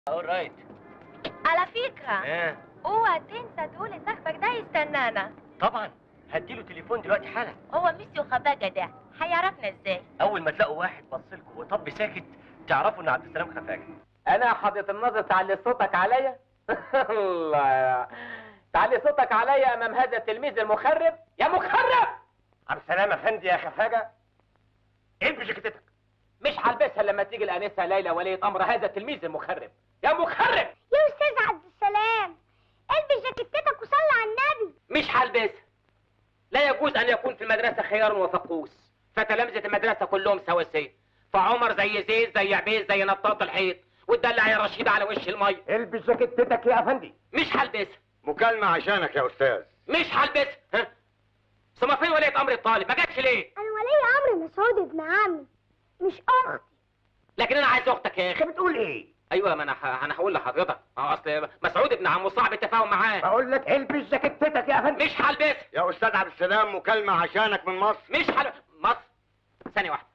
اورايت على فكرة ايه اوعى تنسى تقول لصاحبك ده يستنانا طبعا هديله تليفون دلوقتي حالا هو ميسيو خفاجة ده هيعرفنا ازاي اول ما تلاقوا واحد بصلكوا وطب ساكت تعرفوا ان عبد السلام خفاجه انا حضرة النظر تعلي صوتك عليا الله تعلي صوتك عليا امام هذا التلميذ المخرب يا مخرب عبد السلام افندي يا خفاجه البس جاكيتتك مش هلبسها لما تيجي الانسه ليلى ولية امر هذا التلميذ المخرب يا مخرب يا استاذ عبد السلام البس جاكيتتك وصلي على النبي مش هلبسها لا يجوز ان يكون في المدرسه خيار وفقوس فتلامذه المدرسه كلهم سواسيه فعمر زي زيد زي عبيد زي نطاط الحيط وتدلع يا رشيد على وش الميه البس جاكيتتك يا افندي مش هلبسها مكالمه عشانك يا استاذ مش هلبسها ها ثم فين ولية امر الطالب ما جاتش ليه انا ولي امر مسعود ابن عمي مش اختي لكن انا عايز اختك يا اخي بتقول ايه ايوه ما انا ح... انا هقول لحضرتك ما هو اصل مسعود ابن عمه صعب التفاهم معاه بقول لك البس جاكيتتك يا افندي مش هلبسها يا استاذ عبد السلام مكالمه عشانك من مصر مش هل... مصر ثانيه واحده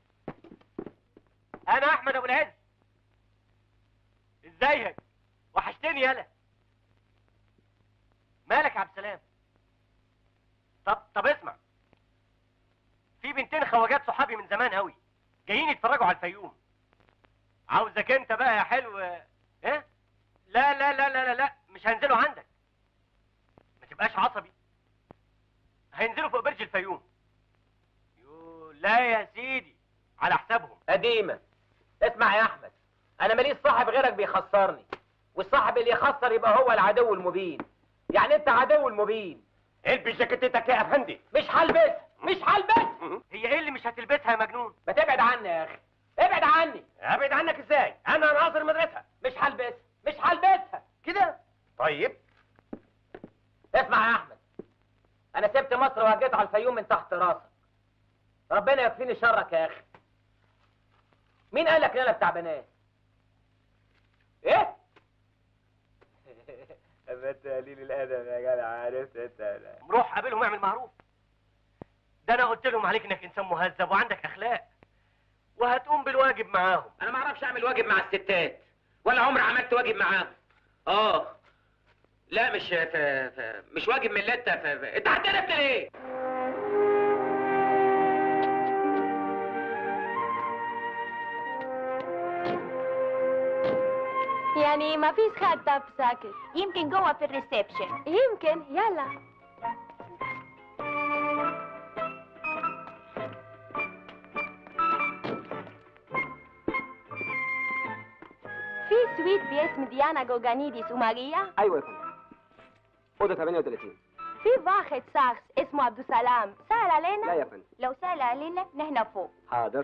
انا احمد ابو العز ازيك وحشتني يالا مالك يا عبد السلام طب طب اسمع في بنتين خواجات صحابي من زمان قوي جايين يتفرجوا على الفيوم عاوزك انت بقى يا حلو ايه لا لا لا لا لا لا مش هينزلوا عندك ما تبقاش عصبي هينزلوا فوق برج الفيوم يو لا يا سيدي على حسابهم قديمه اسمع يا احمد انا ماليش صاحب غيرك بيخسرني والصاحب اللي يخسر يبقى هو العدو المبين يعني انت عدو المبين البس جاكيتتك يا افندي مش هلبسها مش هلبسها هي ايه اللي مش هتلبسها يا مجنون ما تبعد عني يا اخي ابعد عني ابعد عنك ازاي انا ناظر المدرسه مش هلبسها مش هلبسها كده طيب اسمع يا احمد انا سبت مصر وهجيت على الفيوم من تحت راسك ربنا يكفيني شرك يا اخي مين قال لك ان انا بتاع بنات ايه انت قليل الادب يا جدع عرفت انت روح قابلهم اعمل معروف ده انا قلت لهم عليك انك انسان مهذب وعندك اخلاق وهتقوم بالواجب معاهم انا ما اعرفش اعمل واجب مع الستات ولا عمري عملت واجب معاهم اه لا مش ف... ف... مش واجب من اللتة ف... ف... انت هتقرفني ليه يعني ما فيش خطة ساكت يمكن جوه في الريسبشن يمكن يلا في سويت باسم ديانا جوجانيديس وماريا ايوه يا فندم اوضه 38 في واحد شخص اسمه عبد السلام سأل علينا يا فندم لو سأل علينا نحن فوق حاضر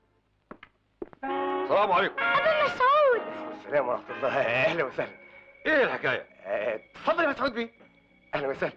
السلام عليكم ابو مسعود السلام ورحمه الله اهلا وسهلا ايه الحكايه اتفضل يا مسعود بيه اهلا وسهلا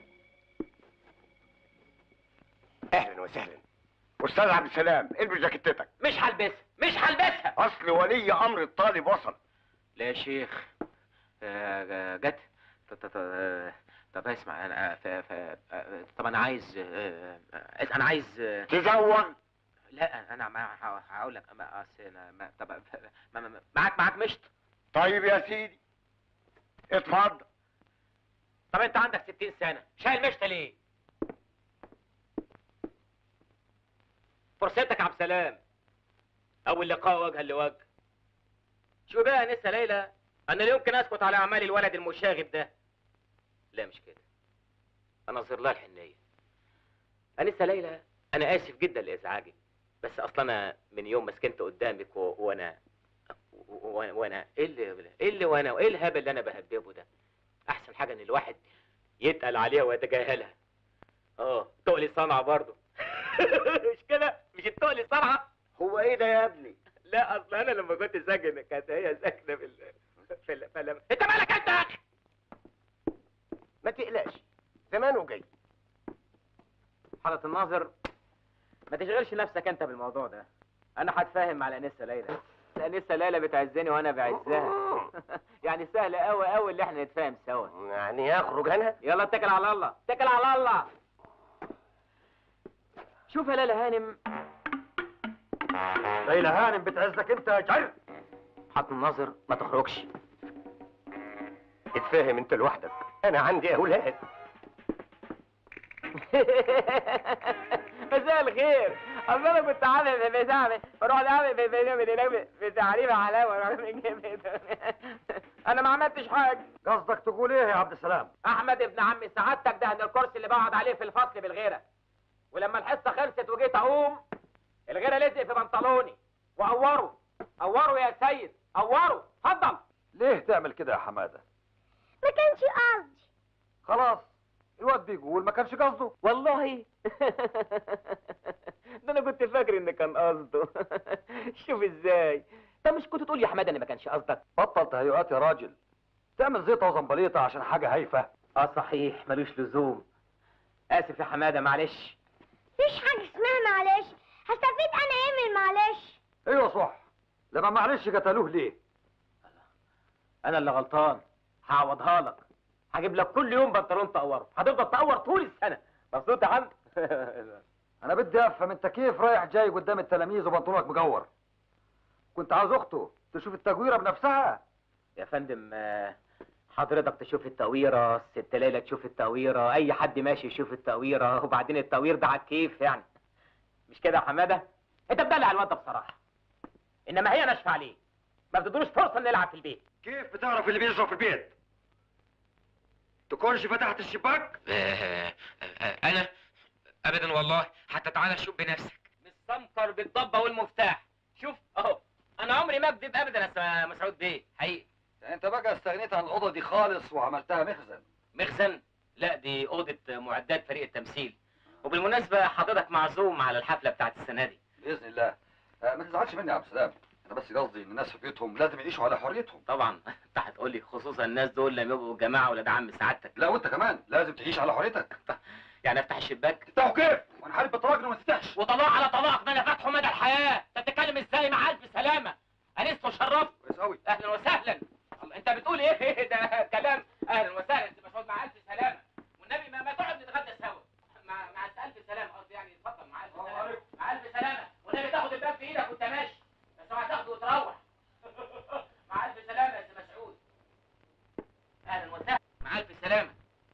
اهلا وسهلا استاذ عبد السلام البس جاكيتتك مش هلبسها مش هلبسها اصل ولي امر الطالب وصل لا يا شيخ آه، جت ط- ط- ط- آه، طب اسمع انا ف... ف... آه، طب انا عايز آه، آه، انا عايز آه، تزوج لا انا ما ه- هقول لك ما أصل أنا ما طب ما... ما... ما... معاك معاك مشط طيب يا سيدي اتفضل طب انت عندك 60 سنه شايل مشط ليه فرصتك يا عبد السلام اول لقاء وجها لوجه شو بقى يا انسه ليلى انا لا يمكن اسكت على اعمال الولد المشاغب ده لا مش كده انا اظهر لها الحنيه انسه ليلى انا اسف جدا لازعاجك بس اصلا انا من يوم ما سكنت قدامك و... وانا و- وانا ايه اللي ايه اللي وانا وايه الهبل اللي انا بهببه ده احسن حاجه ان الواحد يتقل عليها ويتجاهلها اه تقلي صنعه برضه مش كده مش التقلي صنعه هو ايه ده يا ابني لا اصل انا لما كنت ساكن كانت هي ساكنه في ال... في ال... فلم... انت مالك انت يا اخي ما تقلقش زمانه جاي حضرة الناظر ما تشغلش نفسك انت بالموضوع ده انا هتفاهم مع الانسه ليلى الانسه ليلى بتعزني وانا بعزها يعني سهل قوي قوي اللي احنا نتفاهم سوا يعني يخرج انا يلا اتكل على الله اتكل على الله شوف يا ليلى هانم ليلى هانم بتعزك انت يا جعل حط الناظر ما تخرجش اتفاهم انت لوحدك انا عندي اولاد مساء الخير اصل انا كنت عامل في بتاع بروح عامل في في في في تعريف علاوه انا ما عملتش حاجه قصدك تقول ايه يا عبد السلام احمد ابن عم سعادتك ده ان الكرسي اللي بقعد عليه في الفصل بالغيره ولما الحصه خلصت وجيت اقوم الغيره لزق في بنطلوني وقوروا قوروا يا سيد قوروا اتفضل ليه تعمل كده يا حماده ما كانش قصدي خلاص الواد بيقول ما كانش قصده والله ده انا كنت فاكر ان كان قصده شوف ازاي ده مش كنت تقول يا حماده ان ما كانش قصدك بطل تهيؤات يا راجل تعمل زيطه وزنبليطه عشان حاجه هايفه اه صحيح ملوش لزوم اسف يا حماده معلش مفيش حاجة اسمها معلش هستفيد انا ايه من معلش ايوه صح لما معلش قتلوه ليه انا اللي غلطان هعوضها لك هجيب لك كل يوم بنطلون تقوره هتفضل تقور طول السنه مبسوط يا حمد انا بدي افهم انت كيف رايح جاي قدام التلاميذ وبنطلونك مجور كنت عاوز اخته تشوف التجويره بنفسها يا فندم آه، حضرتك تشوف التقويرة الست ليلى تشوف التقويرة أي حد ماشي يشوف التقويرة وبعدين التقوير ده على الكيف يعني مش كده يا حمادة؟ أنت بتدلع الواد ده بصراحة إنما هي ناشفة عليه ما بتدروش فرصة نلعب في البيت كيف بتعرف اللي بيجرى في البيت تكونش فتحت الشباك انا ابدا والله حتى تعالى شوف بنفسك بالسمكر بالضبة والمفتاح شوف أهو أنا عمري ما أكذب أبدا يا مسعود بيه حقيقي انت بقى استغنيت عن الاوضه دي خالص وعملتها مخزن مخزن لا دي أوضة معدات فريق التمثيل وبالمناسبة حضرتك معزوم على الحفلة بتاعت السنة دي باذن الله آه، ما تزعلش مني يا عبد السلام انا بس قصدي ان الناس في بيوتهم لازم يعيشوا على حريتهم طبعا انت هتقول لي خصوصا الناس دول لما يبقوا جماعه ولاد عم سعادتك لا وانت كمان لازم تعيش على حريتك يعني افتح الشباك تفتحوا كيف وانا حارب بطلاقنا وما تفتحش وطلاق على طلاق ده انا فاتحه مدى الحياه انت بتتكلم ازاي مع الف سلامه انست وشرفت كويس قوي اهلا وسهلا الله، انت بتقول ايه ده كلام اهلا وسهلا انت مسعود مع الف سلامه والنبي ما, ما تقعد نتغدى سوا مع مع الف سلامه قصدي يعني اتفضل مع الف السلام سلامه عليكم. مع الف سلامه والنبي تاخد الباب في ايدك وانت ماشي بس اوعى تاخده وتروح مع الف سلامه يا سي مسعود اهلا وسهلا مع الف سلامه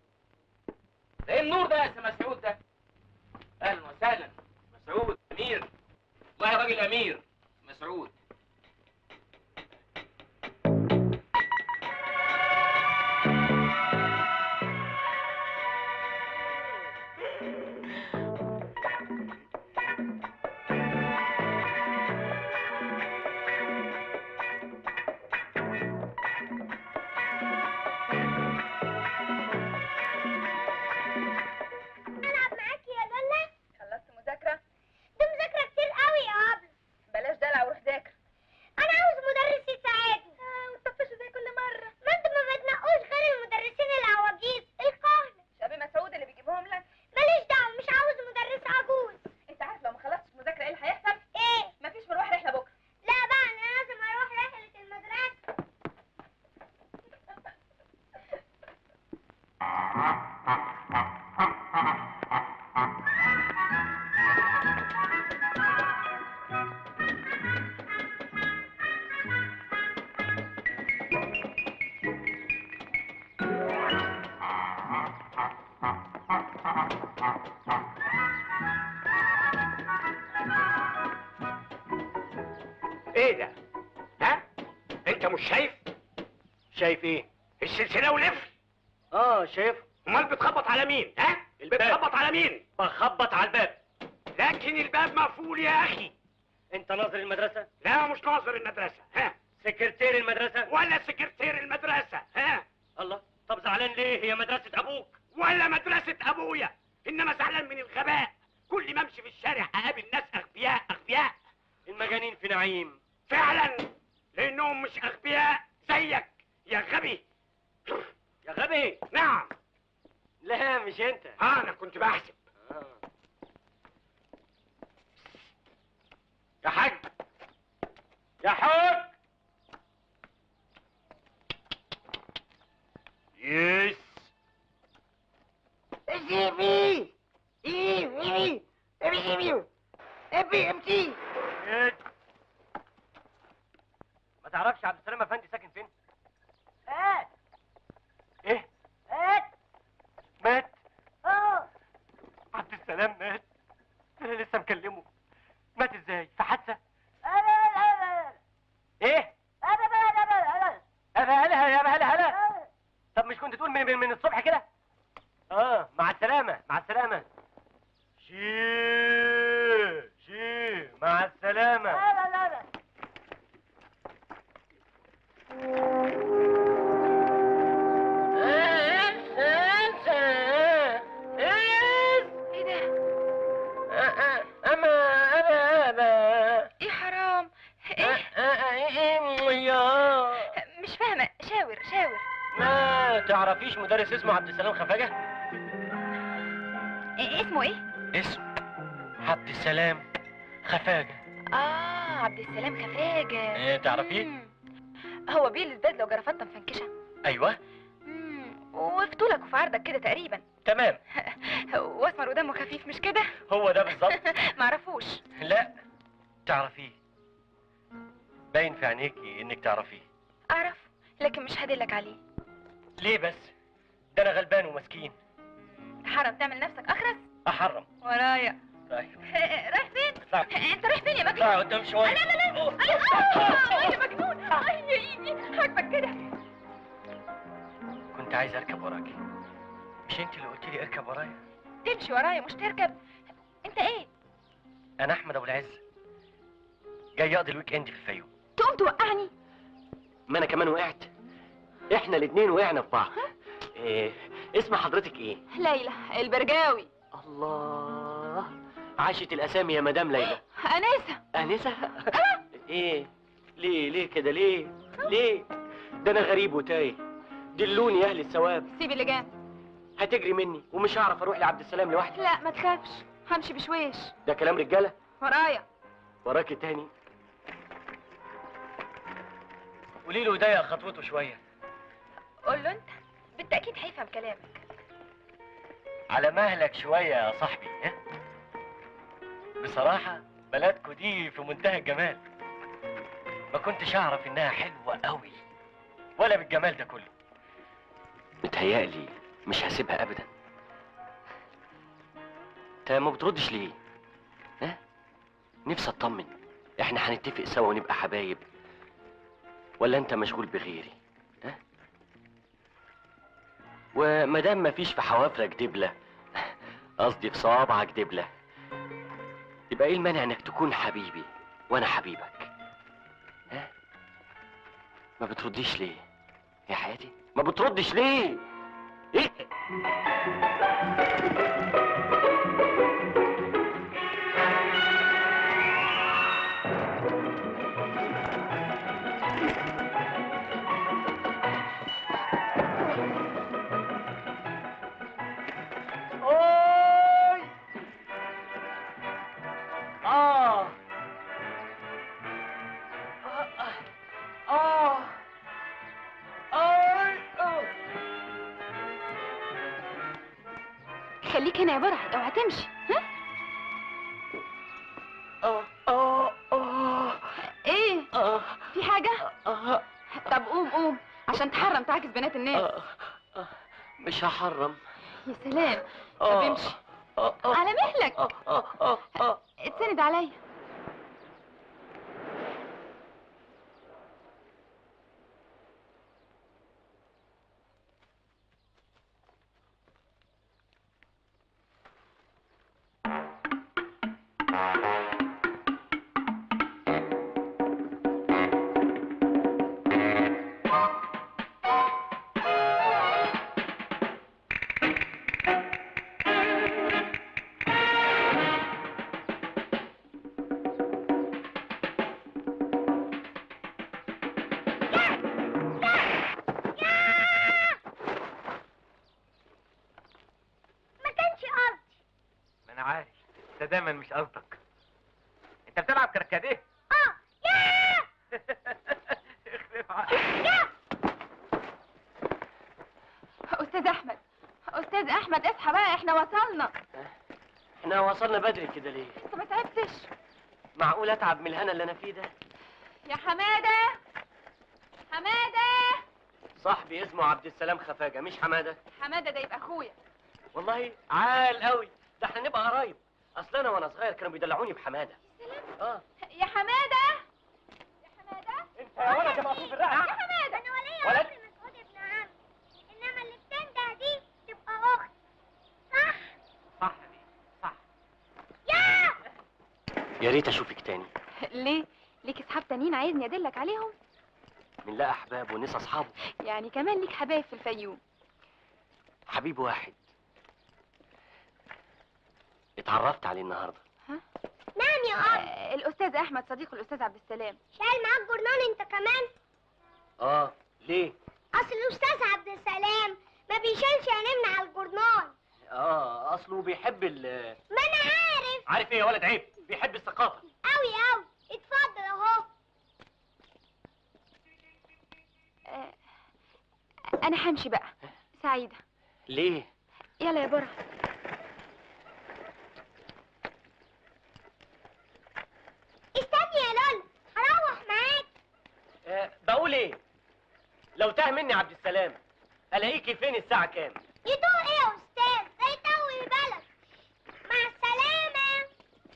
ده ايه النور ده يا سي مسعود ده اهلا وسهلا مسعود امير والله يا راجل امير مسعود العب معاكي يا لولا خلصت مذاكرة؟ دي مذاكرة كتير قوي يا ابله بلاش دلع وروح ذاكر انا عاوز مدرس يساعدني آه وتطفشوا زي كل مرة ما انتوا ما بتنقوش غير المدرسين العواجيز الكهنة شباب مسعود اللي بيجيبهم لك ماليش دعوة مش عاوز مدرس عجوز انت عارف لو ما خلصتش مذاكرة ايه اللي هيحصل؟ ايه مفيش مروح رحلة بكرة لا بقى انا لازم اروح رحلة المدرسة ايه ده ها انت مش شايف شايف ايه السلسله ولف اه شايف امال بتخبط على مين ها بتخبط على مين بخبط على الباب لكن الباب مقفول يا اخي انت ناظر المدرسه لا مش ناظر المدرسه ها سكرتير المدرسه ولا سكرتير المدرسه ها الله طب زعلان ليه هي مدرسه ابوك ولا مدرسه ابويا انما زعلان من الغباء كل ما امشي في الشارع اقابل ناس اغبياء اغبياء المجانين في نعيم فعلا لانهم مش اغبياء زيك يا غبي يا غبي نعم لا مش انت اه انا كنت بحسب يا حاج يا حاج يس جيبي جيبي جيبي ابي امتي يس. ما تعرفش عبد السلام افندي ساكن فين اه من, من الصبح كده اه مع السلامه مع السلامه شي شي مع السلامه لا لا لا لا ايه ده اما انا انا ايه حرام ايه يا مش فاهمه شاور شاور ما تعرفيش مدرس اسمه عبد السلام خفاجه إيه اسمه ايه اسم عبد السلام خفاجه اه عبد السلام خفاجه ايه تعرفيه مم. هو بيلبس بدله وجرافته مفنكشه ايوه مم. وفي طولك وفي عرضك كده تقريبا تمام واسمر ودمه خفيف مش كده هو ده بالظبط معرفوش لا تعرفيه باين في عينيكي انك تعرفيه اعرف لكن مش هدلك عليه ليه بس ده انا غلبان ومسكين حرام تعمل نفسك اخرس احرم ورايا طيب رايح فين اطلع انت رايح فين يا مجنون اطلع قدام شويه لا لا لا أوه. آه، يا مجنون اي يا ايدي حاجبك كده كنت عايز اركب وراكي مش انت اللي قلت لي اركب ورايا تمشي ورايا مش تركب انت ايه انا احمد ابو العز جاي اقضي الويك اند في الفيوم تقوم توقعني ما انا كمان وقعت احنا الاثنين وقعنا في بعض إيه اسم حضرتك ايه ليلى البرجاوي الله عاشت الاسامي يا مدام ليلى انسه انسه ايه ليه ليه كده ليه ليه ده انا غريب وتايه دلوني يا اهل الثواب سيب اللي جنب هتجري مني ومش هعرف اروح لعبد السلام لوحدي لا ما تخافش همشي بشويش ده كلام رجاله ورايا وراكي تاني قولي له يضيق خطوته شويه قول له انت بالتاكيد هيفهم كلامك على مهلك شويه يا صاحبي ها بصراحه بلدكوا دي في منتهى الجمال ما كنتش اعرف انها حلوه قوي ولا بالجمال ده كله متهيألي مش هسيبها ابدا انت ما بتردش ليه ها نفسي اطمن احنا هنتفق سوا ونبقى حبايب ولا انت مشغول بغيري ها ومادام مفيش في حوافرك دبله قصدي في صوابعك دبله يبقى ايه المانع انك تكون حبيبي وانا حبيبك ها ما بترديش ليه يا حياتي ما بتردش ليه ايه اوي اه اه اه خليك هنا يا برعي اوعى تمشي ها اه اه اه ايه اه في حاجه اه طب قوم قوم عشان تحرم تعاكس بنات الناس آه، آه، مش هحرم يا سلام طب آه، امشي آه، آه، على مهلك آه، آه، آه، آه. اتسند عليا ما كانش قصدي ما انا عارف ده دايما مش قصدك انت بتلعب كركديه اه يا اخلف عقلك. استاذ احمد استاذ احمد اصحى بقى احنا وصلنا احنا وصلنا بدري كده ليه انت ما تعبتش معقول اتعب من الهنا اللي انا فيه ده يا حماده حماده صاحبي اسمه عبد السلام خفاجه مش حماده حماده ده يبقى اخويا والله عال قوي ده احنا نبقى قرايب اصل انا وانا صغير كانوا بيدلعوني بحماده اه يا حماده يا حماده انت يا ولد يا مقصود يا الرقبه حماده انا وليا ولد. ولد مسعود ابن عم انما اللي بتنده يا ريت اشوفك تاني ليه ليك اصحاب تانيين عايزني ادلك عليهم من لا احباب ونسى اصحابه يعني كمان ليك حبايب في الفيوم حبيب واحد اتعرفت عليه النهارده نعم يا اب آه، الاستاذ احمد صديق الاستاذ عبد السلام شايل معاك جورنال انت كمان اه ليه اصل الاستاذ عبد السلام ما بيشيلش ينمنا على الجورنال اه اصله بيحب ال ما انا عارف عارف ايه يا ولد عيب بيحب الثقافه قوي قوي اتفضل اهو آه، انا همشي بقى سعيده ليه يلا يا برا استني يا لولا هروح معاك آه بقول ايه لو تاه مني عبد السلام الاقيكي فين الساعه كام يدوق ايه يا استاذ ده يتوه بالك مع السلامه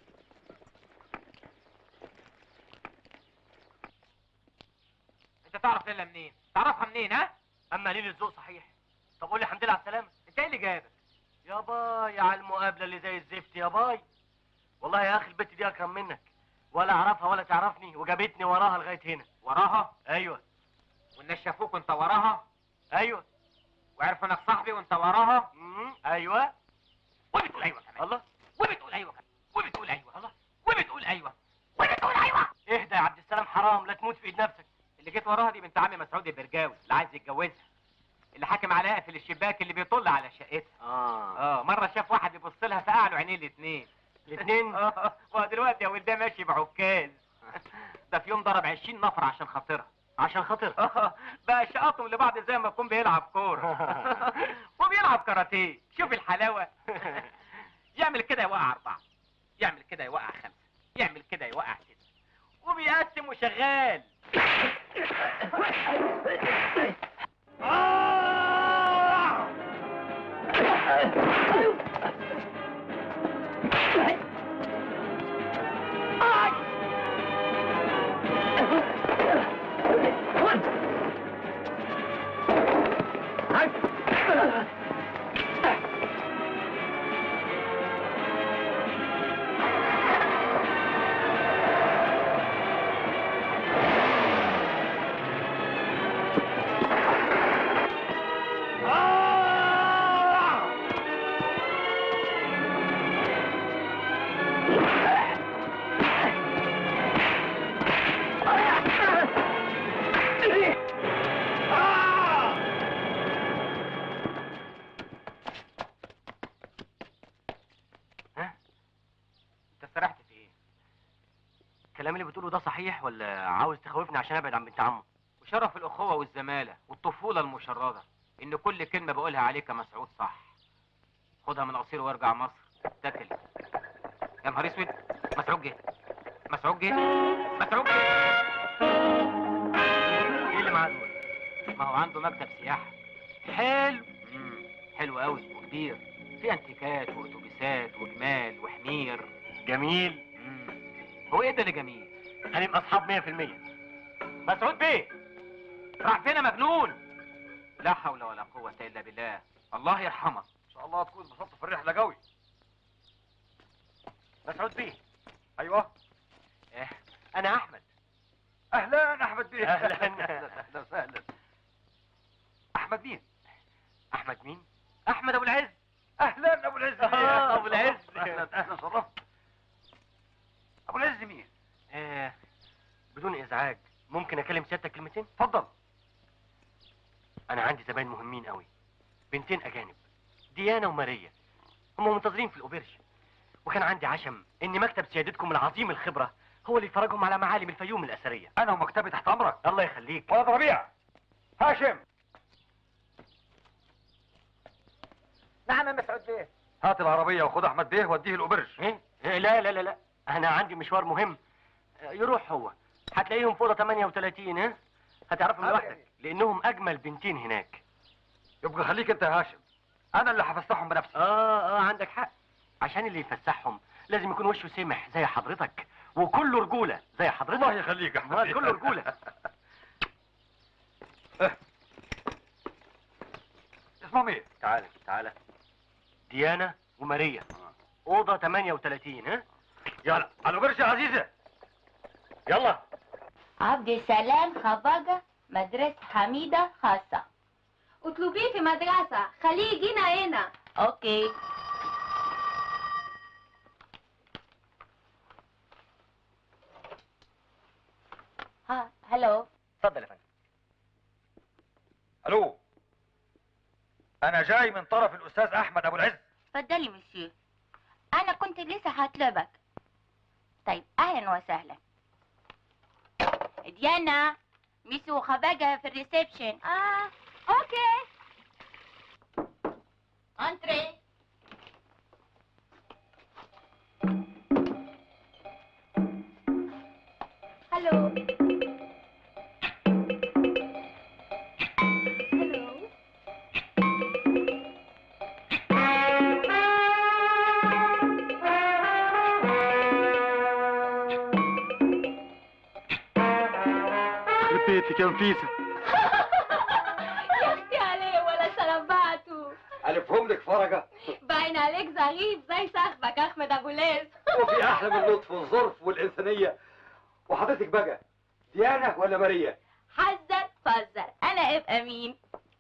انت تعرف ليلى منين تعرفها منين ها اما ليل الذوق صحيح طب قول لي الحمد لله على السلامه انت ايه اللي جابك يا باي على المقابله اللي زي الزفت يا باي والله يا اخي البت دي اكرم منك ولا اعرفها ولا تعرفني وجابتني وراها لغايه هنا وراها ايوه والناس شافوك وانت وراها ايوه وعرفوا انك صاحبي وانت وراها مم. ايوه وبتقول ايوه كمان الله وبتقول ايوه كمان وبتقول ايوه الله وبتقول ايوه وبتقول ايوه اهدى يا عبد السلام حرام لا تموت في ايد نفسك اللي جيت وراها دي بنت عمي مسعود البرجاوي اللي عايز يتجوزها اللي حاكم عليها في الشباك اللي بيطل على شقتها اه اه مره شاف واحد يبص لها فقعلوا عينيه الاثنين الاثنين اه ودلوقتي يا ولدها ماشي بعكاز ده في يوم ضرب 20 نفر عشان خاطرها عشان خاطر اه بقى شقطهم لبعض زي ما يكون بيلعب كوره وبيلعب كاراتيه شوف الحلاوه يعمل كده يوقع اربعه يعمل كده يوقع خمسه يعمل كده يوقع سته وبيقسم وشغال ها انت سرحت في ايه الكلام اللي بتقوله ده صحيح ولا عاوز تخوفني عشان ابعد عن بنت عمه وشرف الاخوه والزماله والطفوله المشرده ان كل كلمه بقولها عليك يا مسعود صح خدها من قصير وارجع مصر اتكل يا نهار اسود مسعود جه مسعود جه مسعود جه ايه اللي معاه دول ما هو عنده مكتب سياحه حلو مم. حلو قوي وكبير في انتيكات واتوبيسات وجمال وحمير جميل مم. هو ايه ده اللي جميل هنبقى اصحاب 100% مسعود بيه راح فين يا مجنون لا حول ولا قوه الا بالله الله يرحمك ان شاء الله تكون اتبسطت في الرحله قوي مسعود بيه ايوه إيه، انا احمد اهلا احمد بيه أهلاً. اهلا وسهلا احمد مين احمد مين احمد ابو العز اهلا ابو العز آه، أبو العز. اهلا اهلا شرفت ابو العز مين آه بدون ازعاج ممكن اكلم سيادتك كلمتين اتفضل انا عندي زباين مهمين قوي بنتين اجانب ديانا وماريا هم منتظرين في الاوبرش وكان عندي عشم ان مكتب سيادتكم العظيم الخبره هو اللي يفرجهم على معالم الفيوم الاثريه انا ومكتبي تحت امرك الله يخليك ولد ربيع هاشم نعم يا مسعود بيه هات العربيه وخد احمد بيه وديه الاوبرج إيه؟ إيه، لا لا لا لا انا عندي مشوار مهم آه، يروح هو هتلاقيهم في اوضه 38 ها هتعرفهم هذا لوحدك جميل. لانهم اجمل بنتين هناك يبقى خليك انت يا هاشم انا اللي هفسحهم بنفسي اه اه عندك حق عشان اللي يفسحهم لازم يكون وشه سمح زي حضرتك وكله رجوله زي حضرتك الله يخليك يا احمد أمال بيه. كله رجولة. إيه. اسمهم ايه تعالى تعالى ديانا وماريا اوضه 38 ها يلا على برج يا عزيزه يلا عبد السلام خفاجة مدرسة حميدة خاصة اطلبيه في مدرسة خليه يجينا هنا اوكي ها هلو اتفضل يا فندم الو انا جاي من طرف الاستاذ احمد ابو العز اتفضلي مسيو انا كنت لسه هطلبك طيب اهلا وسهلا ديانا ميسو خفاجة في الريسبشن اه اوكي انتري هلو هلو يخرب بيتك يا نفيسه يا اختي عليه ولا شرباته الفهم لك فرجه باين عليك ظريف زي صاحبك احمد ابو ليث وفي احلى من اللطف والظرف والانسانيه وحضرتك بقى ديانه ولا ماريا حذر فزر انا ابقى مين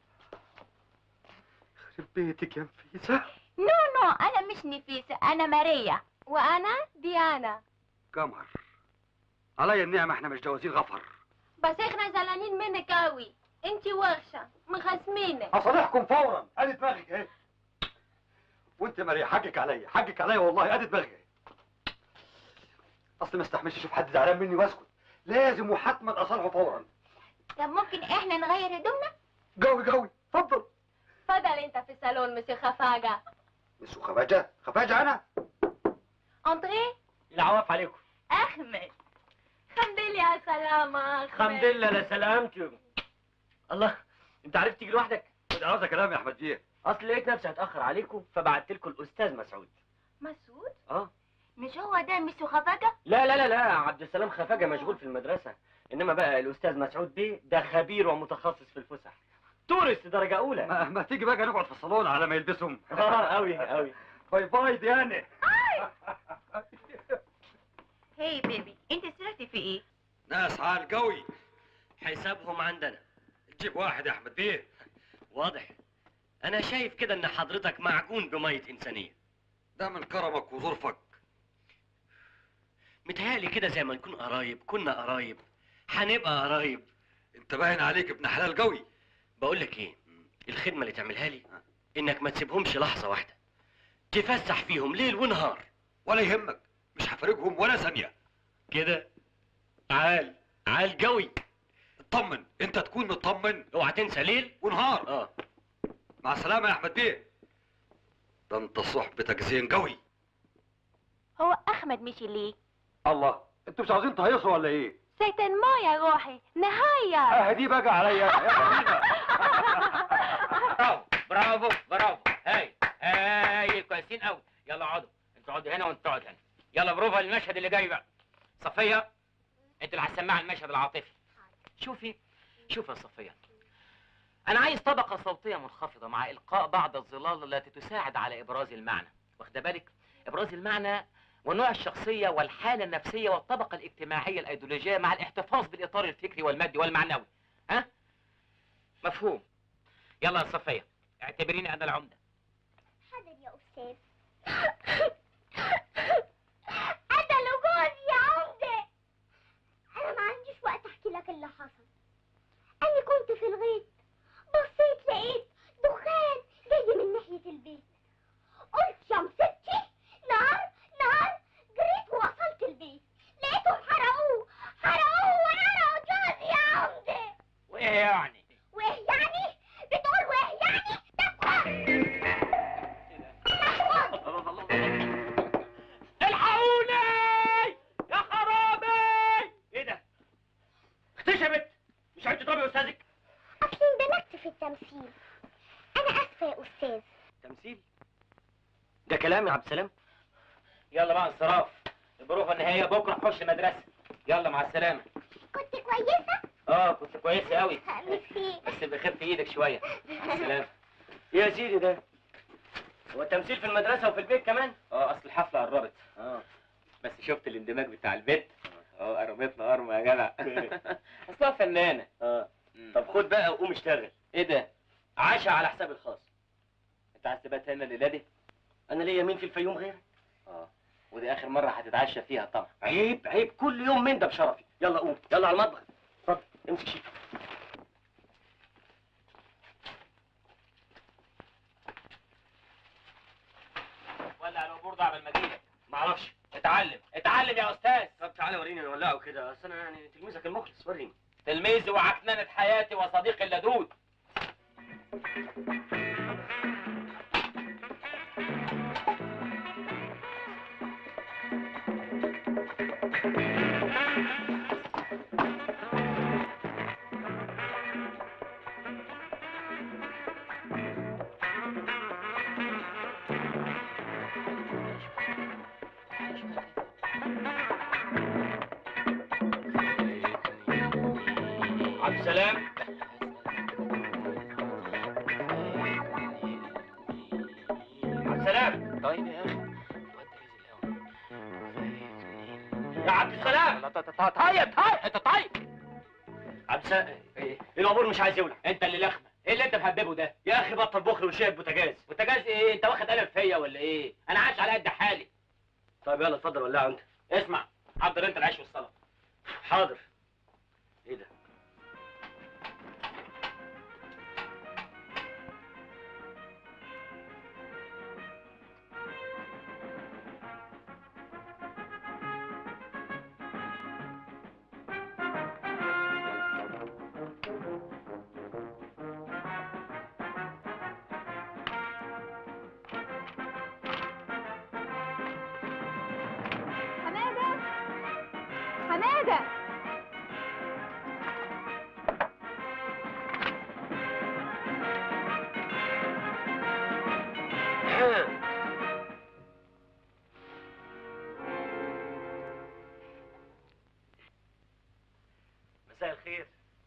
يخرب بيتك يا نفيسه نو نو انا مش نفيسة انا ماريا وانا ديانا قمر عليا النعمه احنا مش جوازين غفر بس احنا زعلانين منك قوي انت وحشه مخاصمينك اصالحكم فورا ادي دماغك اهي وانت ماريا حقك عليا حقك عليا والله ادي دماغك اهي اصل ما استحملش اشوف حد زعلان مني واسكت لازم وحتما اصالحه فورا طب ممكن احنا نغير هدومنا قوي قوي اتفضل فضل انت في الصالون مسيو خفاجة مش خفاجه خفاجه انا انتري العواف عليكم احمد الحمد لله على السلامة أحمد. الحمد لله على سلامتك الله انت عرفت تيجي لوحدك مش عاوز كلام يا احمد بيه اصل لقيت نفسي هتاخر عليكم فبعت لكم الاستاذ مسعود مسعود اه مش هو ده ميسو خفاجة لا لا لا لا عبد السلام خفاجه مشغول في المدرسه انما بقى الاستاذ مسعود بيه ده خبير ومتخصص في الفسح تورست درجه اولى ما, ما تيجي بقى نقعد في الصالون على ما يلبسهم اه قوي قوي باي باي ديانه هي بيبي انت سرقتي في ايه ناس عال قوي حسابهم عندنا جيب واحد يا احمد بيه واضح انا شايف كده ان حضرتك معجون بميه انسانيه ده من كرمك وظرفك متهيألي كده زي ما نكون قرايب كنا قرايب هنبقى قرايب انت باين عليك ابن حلال قوي بقول لك ايه الخدمه اللي تعملها لي انك ما تسيبهمش لحظه واحده تفسح فيهم ليل ونهار ولا يهمك مش هفارقهم ولا ثانيه كده عال عال قوي اطمن انت تكون مطمن اوعى تنسى ليل ونهار اه مع السلامه يا احمد بيه ده انت صحبتك زين قوي هو احمد مشي ليه الله انتوا مش عاوزين تهيصوا ولا ايه سيتن ما يا روحي نهاية اه دي بقى عليا يلا بينا برافو برافو برافو هاي هاي كويسين قوي يلا اقعدوا انتوا اقعدوا هنا وانتوا اقعدوا هنا يلا بروفا المشهد اللي جاي بقى صفيه انت اللي هتسمعي المشهد العاطفي شوفي شوفي يا صفيه انا عايز طبقه صوتيه منخفضه مع القاء بعض الظلال التي تساعد على ابراز المعنى واخده بالك ابراز المعنى ونوع الشخصيه والحاله النفسيه والطبقه الاجتماعيه الايديولوجيه مع الاحتفاظ بالاطار الفكري والمادي والمعنوي ها مفهوم يلا يا صفيه اعتبريني انا العمده حاضر يا أستاذ قتلوا جوزي يا عمدة أنا ما عنديش وقت أحكي لك اللي حصل أنا كنت في الغيط بصيت لقيت دخان جاي من ناحية البيت قلت يا مستي نار نار جريت ووصلت البيت لقيتهم حرقوه حرقوه وحرقوا جوزي يا عمدة وايه يعني وإيه يعني؟ بتقول وإيه يعني؟ تكفى الحقوني يا خرابي ايه ده اختشبت مش عايز تضربي استاذك أصل اندمجت في التمثيل أنا آسفة يا أستاذ تمثيل ده كلام يا عبد السلام يلا بقى انصراف البروفه النهائيه بكره نخش المدرسه يلا مع السلامه كنت كويسة؟ اه كنت كويسه قوي ميرسي بس بخف ايدك شويه مع السلامه يا سيدي ده هو التمثيل في المدرسه وفي البيت كمان اه اصل الحفله قربت اه بس شفت الاندماج بتاع البيت اه قرمتنا قرمه يا جدع اصلها فنانه اه مم. طب خد بقى وقوم اشتغل ايه ده عشا على حساب الخاص انت عايز تبات هنا الليله دي انا ليا مين في الفيوم غيرك اه ودي اخر مره هتتعشى فيها طبعا عيب عيب كل يوم من ده بشرفي يلا قوم يلا على المطبخ اتفضل امسك شيء ولع الوبور ده قبل ما اجيلك معرفش اتعلم اتعلم يا استاذ طب تعالى وريني نولعه كده اصل انا يعني تلميذك المخلص وريني تلميذي وعكننة حياتي وصديقي اللدود عبد السلام عبد السلام طيب يا اخي يا عبد السلام طيب طيب انت طيب عبد السلام ايه العبور مش عايز يولع انت اللي لخمه ايه اللي انت مهببه ده يا اخي بطل بخل وشايف بوتاجاز بوتاجاز ايه انت واخد قلم فيا ولا ايه انا عايش على قد حالي طيب يلا اتفضل ولعه انت اسمع حضر انت العيش والسلطه حاضر ايه ده حمادة حمادة مساء الخير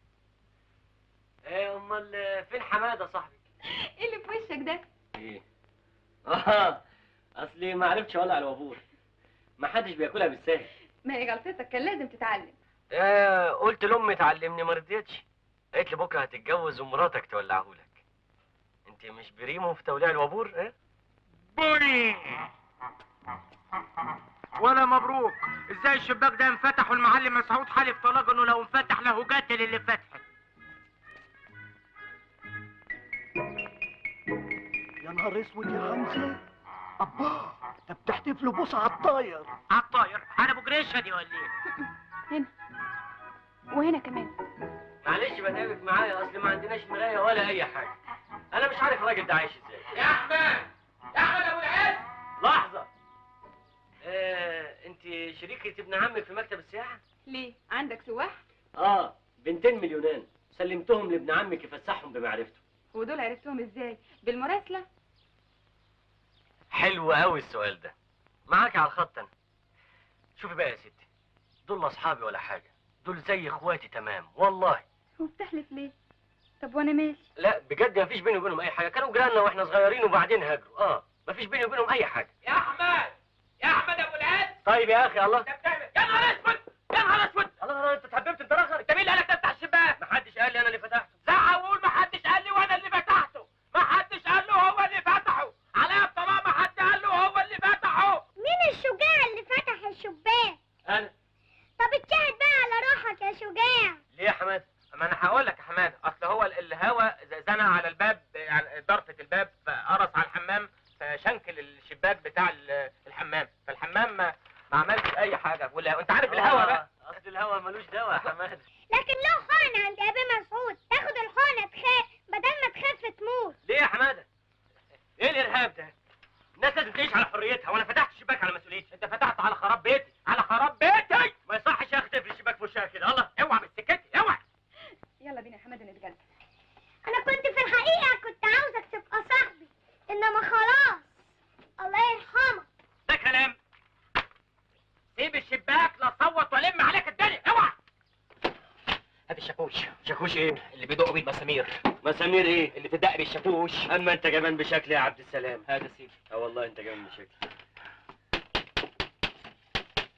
ايه امال فين حماده صاحبي ايه اللي في وشك ده ايه اه اصلي ما عرفتش اولع الوابور ما حدش بياكلها بالسهل ما هي غلطتك كان لازم تتعلم آه قلت لامي تعلمني ما رضيتش قالت لي بكره هتتجوز ومراتك تولعه لك انت مش بريمو في توليع الوابور ايه بوني ولا مبروك ازاي الشباك ده انفتح والمعلم مسعود حالف طلاق انه لو انفتح له قاتل اللي فتحه يا نهار اسود يا حمزه ابا ده بتحتفلوا بوسه على الطاير عالطاير انا ابو جريشه دي ولا ايه هنا وهنا كمان معلش بتعبك معايا اصل ما عندناش مرايه ولا اي حاجه انا مش عارف الراجل ده عايش ازاي يا احمد يا احمد ابو العز لحظه آه انت شريكة ابن عمك في مكتب السياحه ليه عندك سواح اه بنتين مليونان سلمتهم لابن عمك يفسحهم بمعرفته ودول عرفتهم ازاي بالمراسله حلو قوي السؤال ده معاك على الخط انا شوفي بقى يا ستي دول لا اصحابي ولا حاجه دول زي اخواتي تمام والله وبتحلف ليه طب وانا مالي لا بجد مفيش بيني وبينهم اي حاجه كانوا جيراننا واحنا صغيرين وبعدين هاجروا اه مفيش بيني وبينهم اي حاجه يا احمد يا احمد ابو العز طيب يا اخي الله انت بتعمل يا نهار اسود يا نهار اسود الله الله انت اتحببت انت رخر انت مين اللي قالك تفتح الشباك محدش قال لي انا اللي فتحته زعق وقول ما حدش قال لي وانا اللي فتحته ما حدش قال له هو اللي فتحه عليا الطلاق ما حد قال له هو اللي فتحه مين الشجاع اللي فتح الشباك انا طب اتشهد بقى على روحك يا شجاع ليه يا حماد ما انا هقول لك يا حماد اصل هو ال- الهوا ز- زنق على الباب يعني ضرفه الباب قرص على الحمام فشنكل الشباك بتاع ال- الحمام فالحمام ما, ما عملش اي حاجه ولا انت عارف الهوا بقى آه، اصل الهوا ملوش دواء يا حماد لكن له حقن عند ابي مسعود تاخد الحقنه تخاف بدل ما تخاف تموت ليه يا حماده ايه الارهاب ده الناس لازم تعيش على حريتها وانا فتحت الشباك على مسؤوليتي انت فتحت على خراب بيتي على خراب بيتي ما يصحش يا اخي تقفل الشباك في وشها كده الله اوعى من سكتي اوعى يلا بينا يا حماده نتجلى انا كنت في الحقيقه كنت عاوزك تبقى صاحبي انما خلاص الله يرحمك ده كلام سيب الشباك لا صوت والم عليك الدنيا اوعى هات الشاكوش شاكوش ايه اللي بيدقوا بيه المسامير مسامير ايه اللي بتدق بيه الشاكوش اما انت كمان بشكل يا عبد السلام هذا سيدي اه والله انت كمان بشكل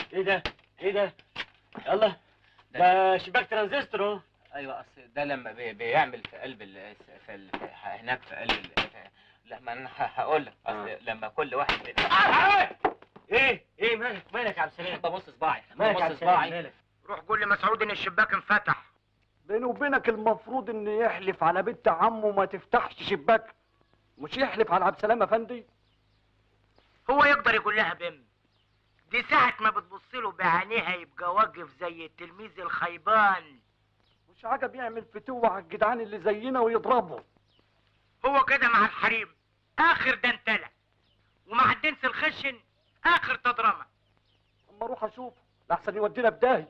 ايه ده ايه ده يلا ده شباك ترانزستور اهو ايوه اصل ده لما بي بيعمل في قلب ال في ال في هناك في قلب ال لما انا ه- هقول لك اصل لما كل واحد ايه ايه مالك مالك يا عبد السلام ببص صباعي مالك يا عبد ببص السلام صباعي مالك روح قول لمسعود ان الشباك انفتح بيني وبينك المفروض ان يحلف على بنت عمه ما تفتحش شباك مش يحلف على عبد السلام افندي هو يقدر يقول لها بم دي ساعة ما بتبص له بعينيها يبقى واقف زي التلميذ الخيبان مش عجب يعمل فتوة على الجدعان اللي زينا ويضربهم هو كده مع الحريم اخر دنتلة ومع الدنس الخشن اخر تضرمة اما اروح اشوف لحسن يودينا بداهي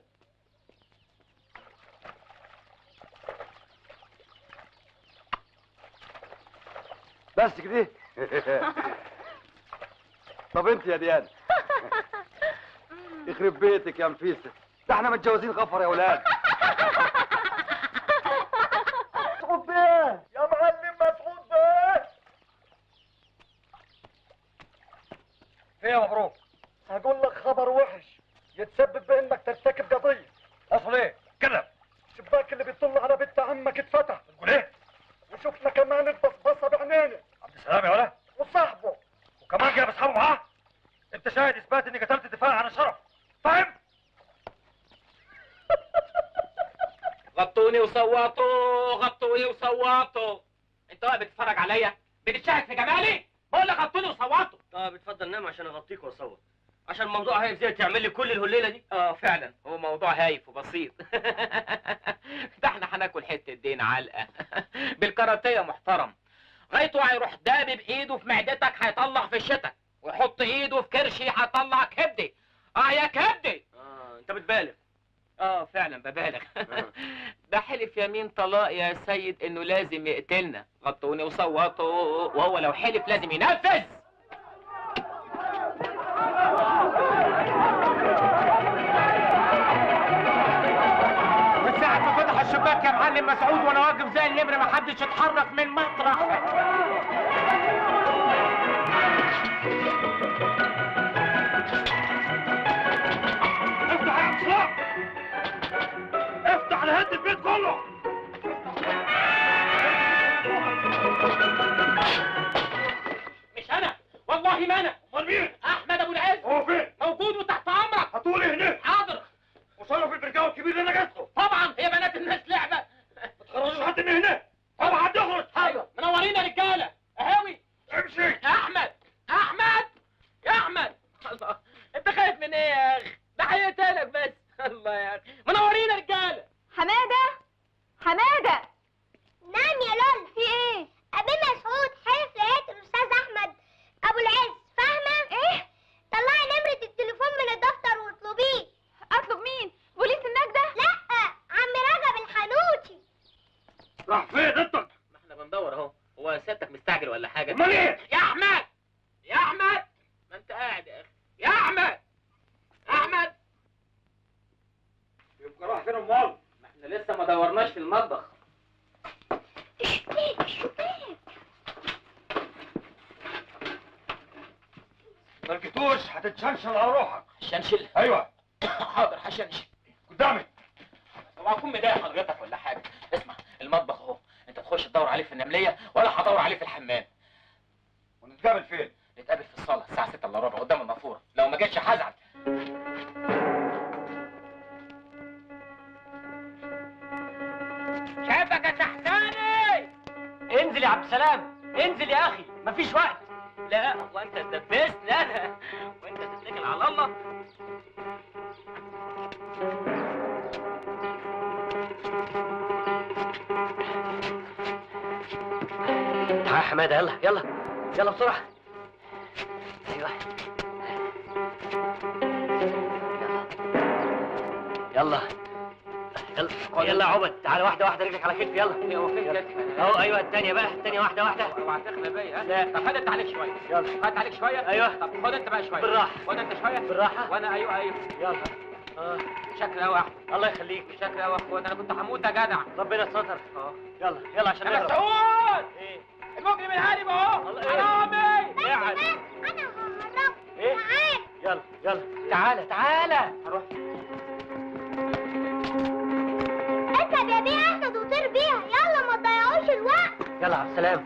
بس كده طب انت يا ديان يخرب بيتك يا نفيسه ده احنا متجوزين غفر يا ولاد مسعود بيه يا معلم مسعود بيه ايه يا مبروك هقول لك خبر وحش يتسبب بانك ترتكب قضيه اصل ايه كذب الشباك اللي بيطل على بنت عمك اتفتح تقول ايه وشفنا كمان البصبصه بعينينا عبد السلام يا ولد وصاحبه وكمان جايب اصحابه معاه انت شاهد اثبات اني قتلت دفاع عن الشرف فاهم غطوني وصوتوا غطوني وصوتوا انت واقف بتتفرج عليا بتتشاهد في جمالي بقول لك غطوني وصوتوا طب اتفضل نام عشان اغطيك واصور عشان الموضوع هيف زي تعمل لي كل الهليله دي اه فعلا هو موضوع هايف وبسيط ده احنا هناكل حته دين علقه بالكاراتيه محترم غايته هيروح دابب ايده في معدتك هيطلع في الشتاء ويحط ايده في كرشي هيطلع كبدي اه يا كبدي اه انت بتبالغ اه فعلا ببالغ ده حلف يمين طلاق يا سيد انه لازم يقتلنا غطوني وصوتوا وهو لو حلف لازم ينفذ من ساعة ما فتح الشباك يا معلم مسعود وانا واقف زي النمر ما حدش اتحرك من مطرح افتح يا عبد السلام افتح لهد البيت كله مش انا والله ما انا امال مين احمد ابو العز هو فين موجود وتحت امرك هتقول ايه هنا حاضر وصرف البرجاوي الكبير اللي انا جبته طبعا هي بنات الناس لعبه ما تخرجوش حد من هنا طبعا حد يخرج ايوه منورين يا رجاله اهاوي امشي يا احمد احمد يا احمد الله انت خايف من ايه يا اخي ده هيقتلك بس الله يا اخي منورين يا رجاله حمادة حمادة نعم يا لولا في ايه؟ أبي مسعود حلف لقيت الأستاذ أحمد أبو العز فاهمة؟ ايه؟ طلعي نمرة التليفون من الدفتر واطلبيه اطلب مين؟ بوليس النجدة؟ لأ عم رجب الحنوتي راح فين انت ما احنا بندور اهو هو سيادتك مستعجل ولا حاجه امال ايه يا احمد يا احمد ما انت قاعد يا اخي يا احمد احمد يبقى راح فين امال ما احنا لسه ما دورناش في المطبخ الشباك الشباك ما لقيتوش هتتشنشن على روحك شنشل ايوه حاضر هشنشل قدامي طب اكون مضايق حضرتك ولا حاجه اسمع المطبخ اهو انت تخش تدور عليه في النمليه ولا هدور عليه في الحمام ونتقابل فين نتقابل في الصاله الساعه 6 الا ربع قدام النافوره لو ما جاتش هزعل شايفك يا تحتاني انزل يا عبد السلام انزل يا اخي مفيش وقت لا وانت تدبسني انا وانت تتكل على الله تعال يا حماده يلا يلا يلا بسرعه ايوه يلا يلا يلا يا عبد تعالى واحده واحده رجلك على كتفي يلا هو فين يلا. كتفك؟ اهو ايوه الثانيه بقى الثانيه واحده واحده اوعى تخلى بيا لا. ها طب خد انت عليك شويه يلا خد عليك شويه أيوة. طب خد انت بقى شويه بالراحة. خد انت شويه بالراحه وانا ايوه ايوه يلا اه شكل قوي احمد الله يخليك شكل قوي اخوات انا كنت هموت يا جدع ربنا ستر اه يلا يلا عشان يا نهرب مسعود ايه المجرم الهارب اهو الله- إيه؟ حرامي بس قاعد. بس أنا ههرب ايه تعال يلا يلا تعالى تعالى هروح اركب يا بيه احمد وطير بيها يلا ما تضيعوش الوقت يلا على السلامة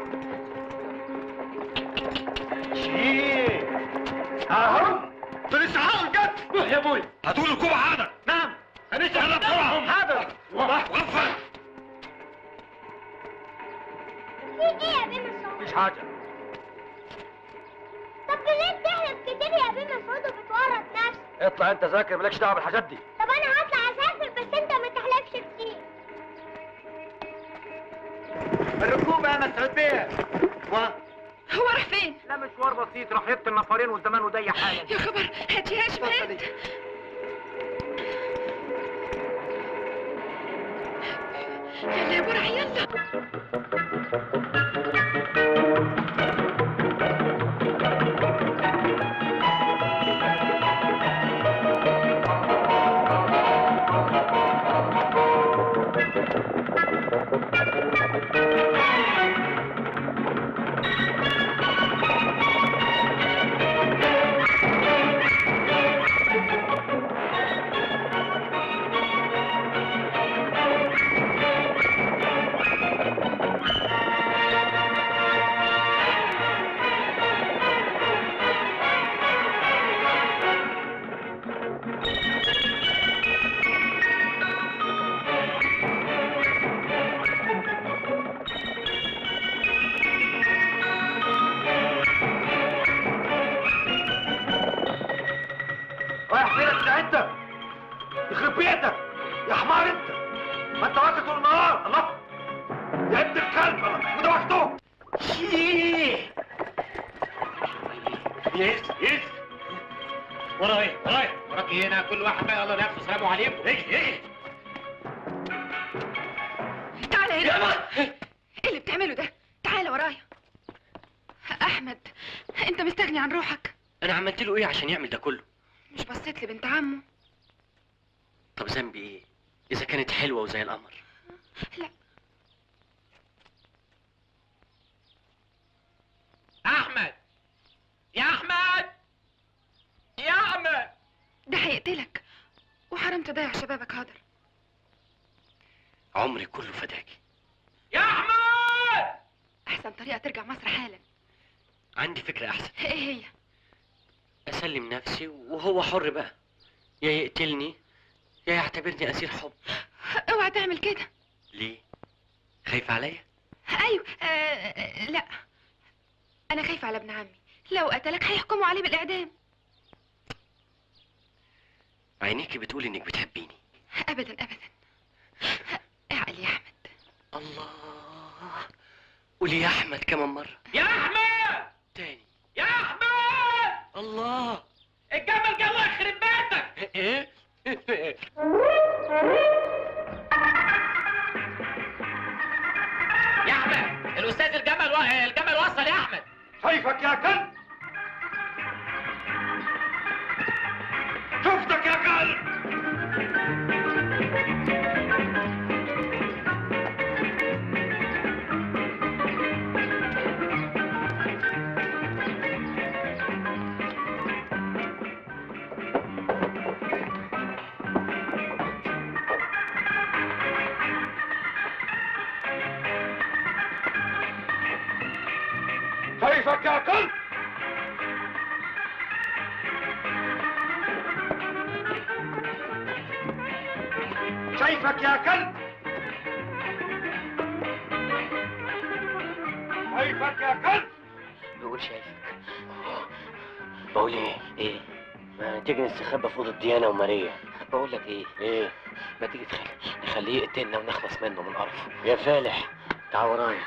شيء اهو انتوا لسه عاقل جد روح يا ابوي هاتوا له الكوع حاضر نعم هنسأل يلا بسرعة حاضر وقف في ايه يا بيه مسعود مفيش حاجة طب ليه بتحلف كتير يا بيه مسعود وبتورط نفسك اطلع انت ذاكر مالكش دعوة بالحاجات دي طب انا هطلع اسافر بس انت ما تحلفش كتير الركوب يا مسعود بيه هو راح فين؟ لا مشوار بسيط راح يبطل نفرين والزمان ضيق حالا يا خبر هاتي يا شباب يلا يا برع يلا رايح فين انت انت يخرب بيتك يا حمار انت ما انت واقف طول النهار الله يا ابن الكلب الله وده وقته يس يس ورايا ورايا وراك هنا كل واحد بقى يلا نفسه سلام عليكم اجي اجي تعالى هنا ايه اللي بتعمله ده؟ تعالى ورايا احمد انت مستغني عن روحك انا عملت له ايه عشان يعمل ده كله مش بصيت لبنت عمه طب ذنبي ايه اذا كانت حلوه وزي القمر لا احمد يا احمد يا احمد ده هيقتلك وحرام تضيع شبابك هدر عمري كله فداكي يا احمد احسن طريقه ترجع مصر حالا عندي فكره احسن ايه هي اسلم نفسي وهو حر بقى يا يقتلني يا يعتبرني اسير حب اوعى تعمل كده ليه خايف عليا ايوه آه لا انا خايفه على ابن عمي لو قتلك هيحكموا عليه بالاعدام عينيكي بتقول انك بتحبيني ابدا ابدا اعقل يا احمد الله قولي يا احمد كمان مره يا احمد تاني يا احمد الله الجمل جه الله يخرب بيتك ايه يا احمد الاستاذ الجمل و... الجمل وصل يا احمد شايفك يا كلب شفتك يا كلب شايفك يا كلب شايفك يا كلب شايفك يا كلب بقول شايفك بقول ايه ايه ما تيجي نستخبى في اوضه ديانا وماريا بقول لك ايه ايه ما تيجي تخلي نخليه يقتلنا ونخلص منه من قرفه يا فالح تعال ورايا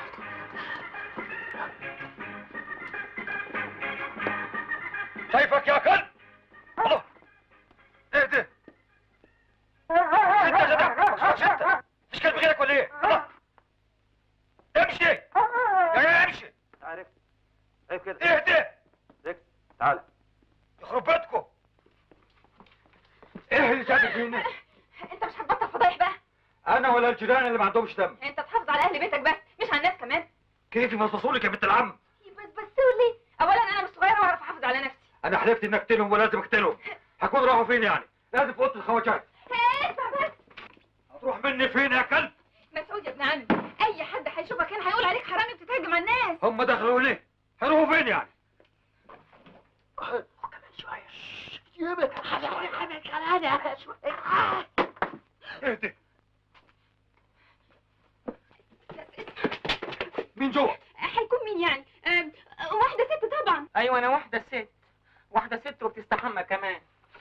شايفك يا كلب الله ايه ده انت يا جدع ما تخافش انت مش كلب غيرك ولا ايه الله امشي يا جدع امشي عارف عيب كده ايه ده ذكر تعالى يخرب بيتكم ايه اللي جابك هنا انت مش هتبطل فضايح بقى انا ولا الجيران اللي ما عندهمش دم انت تحافظ على اهل بيتك بس مش على الناس كمان كيف يمصصوا لك يا بنت العم بس بس ليه اولا انا مش صغيره واعرف احافظ على نفسي انا حلفت اني اقتلهم ولازم اقتلهم هكون راحوا فين يعني لازم في اوضه الخواجات اسمع بس هتروح مني فين يا كلب مسعود يا ابن عمي اي حد هيشوفك هنا هيقول عليك حرامي بتتهجم على الناس هم دخلوا ليه هيروحوا فين يعني اهدي مين جوه هيكون مين يعني آم، واحده ست طبعا ايوه انا واحده ست واحده ست وبتستحمى كمان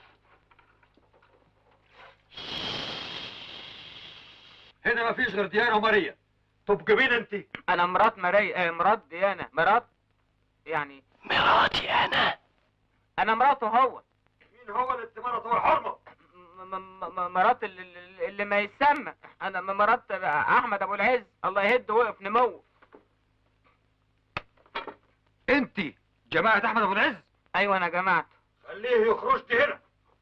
هنا ما فيش غير ديانا وماريا تبقى مين انت انا مرات مري آه مرات ديانا مرات يعني مراتي انا انا مراته هو مين هو اللي انت مرته حرمه م- م- م- مرات اللي, اللي- اللي ما يسمى انا م- مرات احمد ابو العز الله يهد وقف نمو انت جماعه احمد ابو العز ايوه انا جماعته خليه يخرج هنا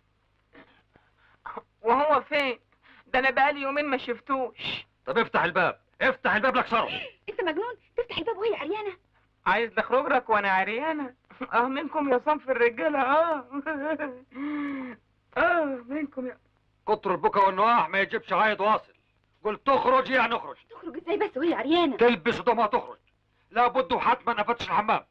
وهو فين ده انا بقالي يومين ما شفتوش طب افتح الباب افتح الباب لك صرف انت مجنون تفتح الباب وهي عريانه عايز نخرج لك وانا عريانه اه منكم يا صنف الرجاله اه اه منكم يا كتر البكا والنواح ما يجيبش عايد واصل قلت تخرج يعني اخرج تخرج ازاي بس وهي عريانه تلبس هدومها تخرج لابد وحتما افتش الحمام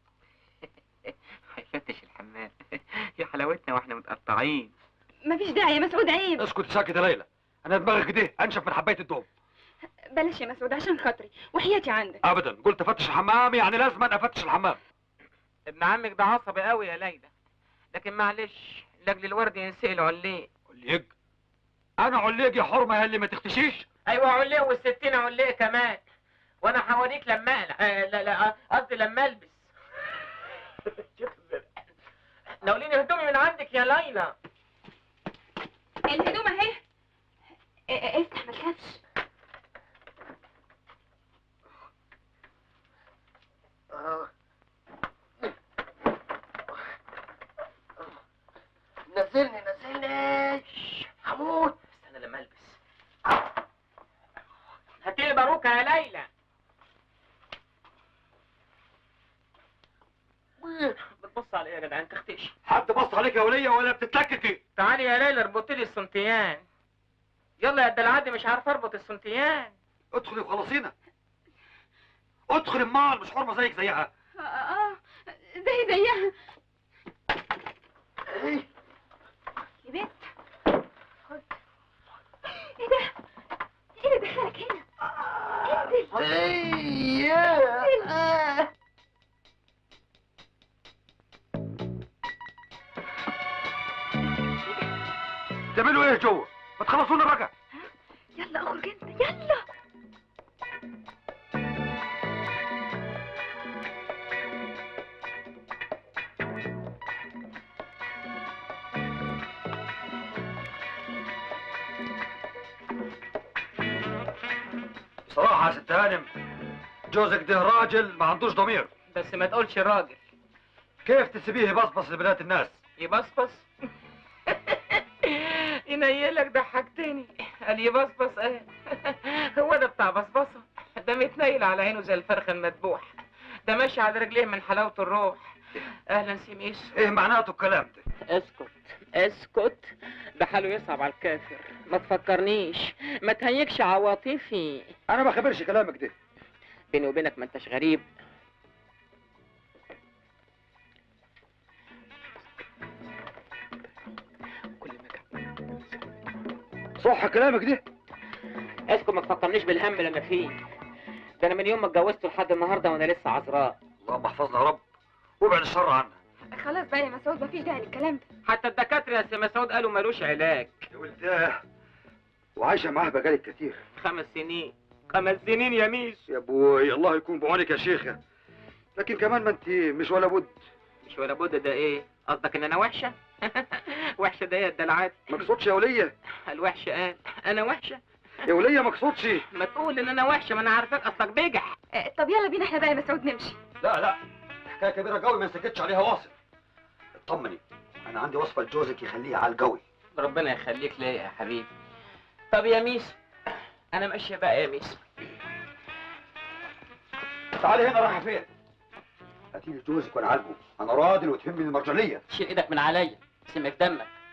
هيفتش الحمام يا حلاوتنا واحنا متقطعين مفيش داعي يا مسعود عيب اسكت ساكت يا ليلى انا دماغي كده انشف من حبايه الدوم بلاش يا مسعود عشان خاطري وحياتي عندك ابدا قلت افتش الحمام يعني لازم افتش الحمام ابن عمك ده عصبي قوي يا ليلى لكن معلش لاجل الورد ينسأل عليه عليق انا عليق يا حرمه يا اللي ما تختشيش ايوه عليه والستين عليه كمان وانا هوريك لما اقلع آه لا لا قصدي لما البس ناوليني هدومي من عندك يا ليلى الهدوم اهي اه، اه، افتح ما تخافش نزلني نزلني هموت استنى لما البس هاتيلي باروكة يا ليلى بتبص على ايه يا جدعان تختش حد بص عليك يا وليه ولا بتتلككي تعالي يا ليلى اربطي لي السنتيان يلا يا الدلعادي مش عارف اربط السنتيان ادخلي وخلصينا ادخل امال مش حرمه زيك زيها اه اه زي زيها يا بنت خد ايه ده ايه اللي دخلك هنا انزل انزل. تعملوا ايه جوه ما تخلصونا بقى يلا اخرج انت يلا بصراحه يا ست هانم جوزك ده راجل ما عندوش ضمير بس ما تقولش راجل كيف تسيبيه يبصبص لبنات الناس يبصبص ينيلك ضحكتني قال يبصبص ايه هو ده بتاع بصبصه ده متنيل على عينه زي الفرخ المذبوح ده ماشي على رجليه من حلاوه الروح اهلا سيميس ايه معناته الكلام ده اسكت اسكت ده حاله يصعب على الكافر ما تفكرنيش ما تهيكش عواطفي انا ما خبرش كلامك ده بيني وبينك ما انتش غريب كل ما صح كلامك ده اسكت ما تفكرنيش بالهم اللي انا فيه ده انا من يوم ما اتجوزته لحد النهارده وانا لسه عذراء اللهم احفظنا يا رب وابعد الشر عنا خلاص بقى يا مسعود مفيش داعي للكلام ده حتى الدكاتره يا سي مسعود قالوا ملوش علاج يا ولداه وعايشه معاه بقالك كتير خمس سنين خمس سنين يا ميس يا ابوي الله يكون بعونك يا شيخه لكن كمان ما انت مش ولا بد مش ولا بد ده ايه قصدك ان انا وحشه وحشه ده يا الدلعات ما اقصدش يا وليه الوحشه قال انا وحشه يا وليه ما اقصدش ما تقول ان انا وحشه ما انا عارفاك اصلك بجح اه، طب يلا بينا احنا بقى يا مسعود نمشي لا لا حكايه كبيره قوي ما نسكتش عليها واصل اطمني انا عندي وصفه لجوزك يخليها على القوي ربنا يخليك ليا يا حبيبي طب يا ميس انا ماشيه بقى يا ميس تعالي هنا رايحه فين هاتي لي جوزك وانا عالجه انا راجل وتهمني المرجليه شيل ايدك من عليا سمك دمك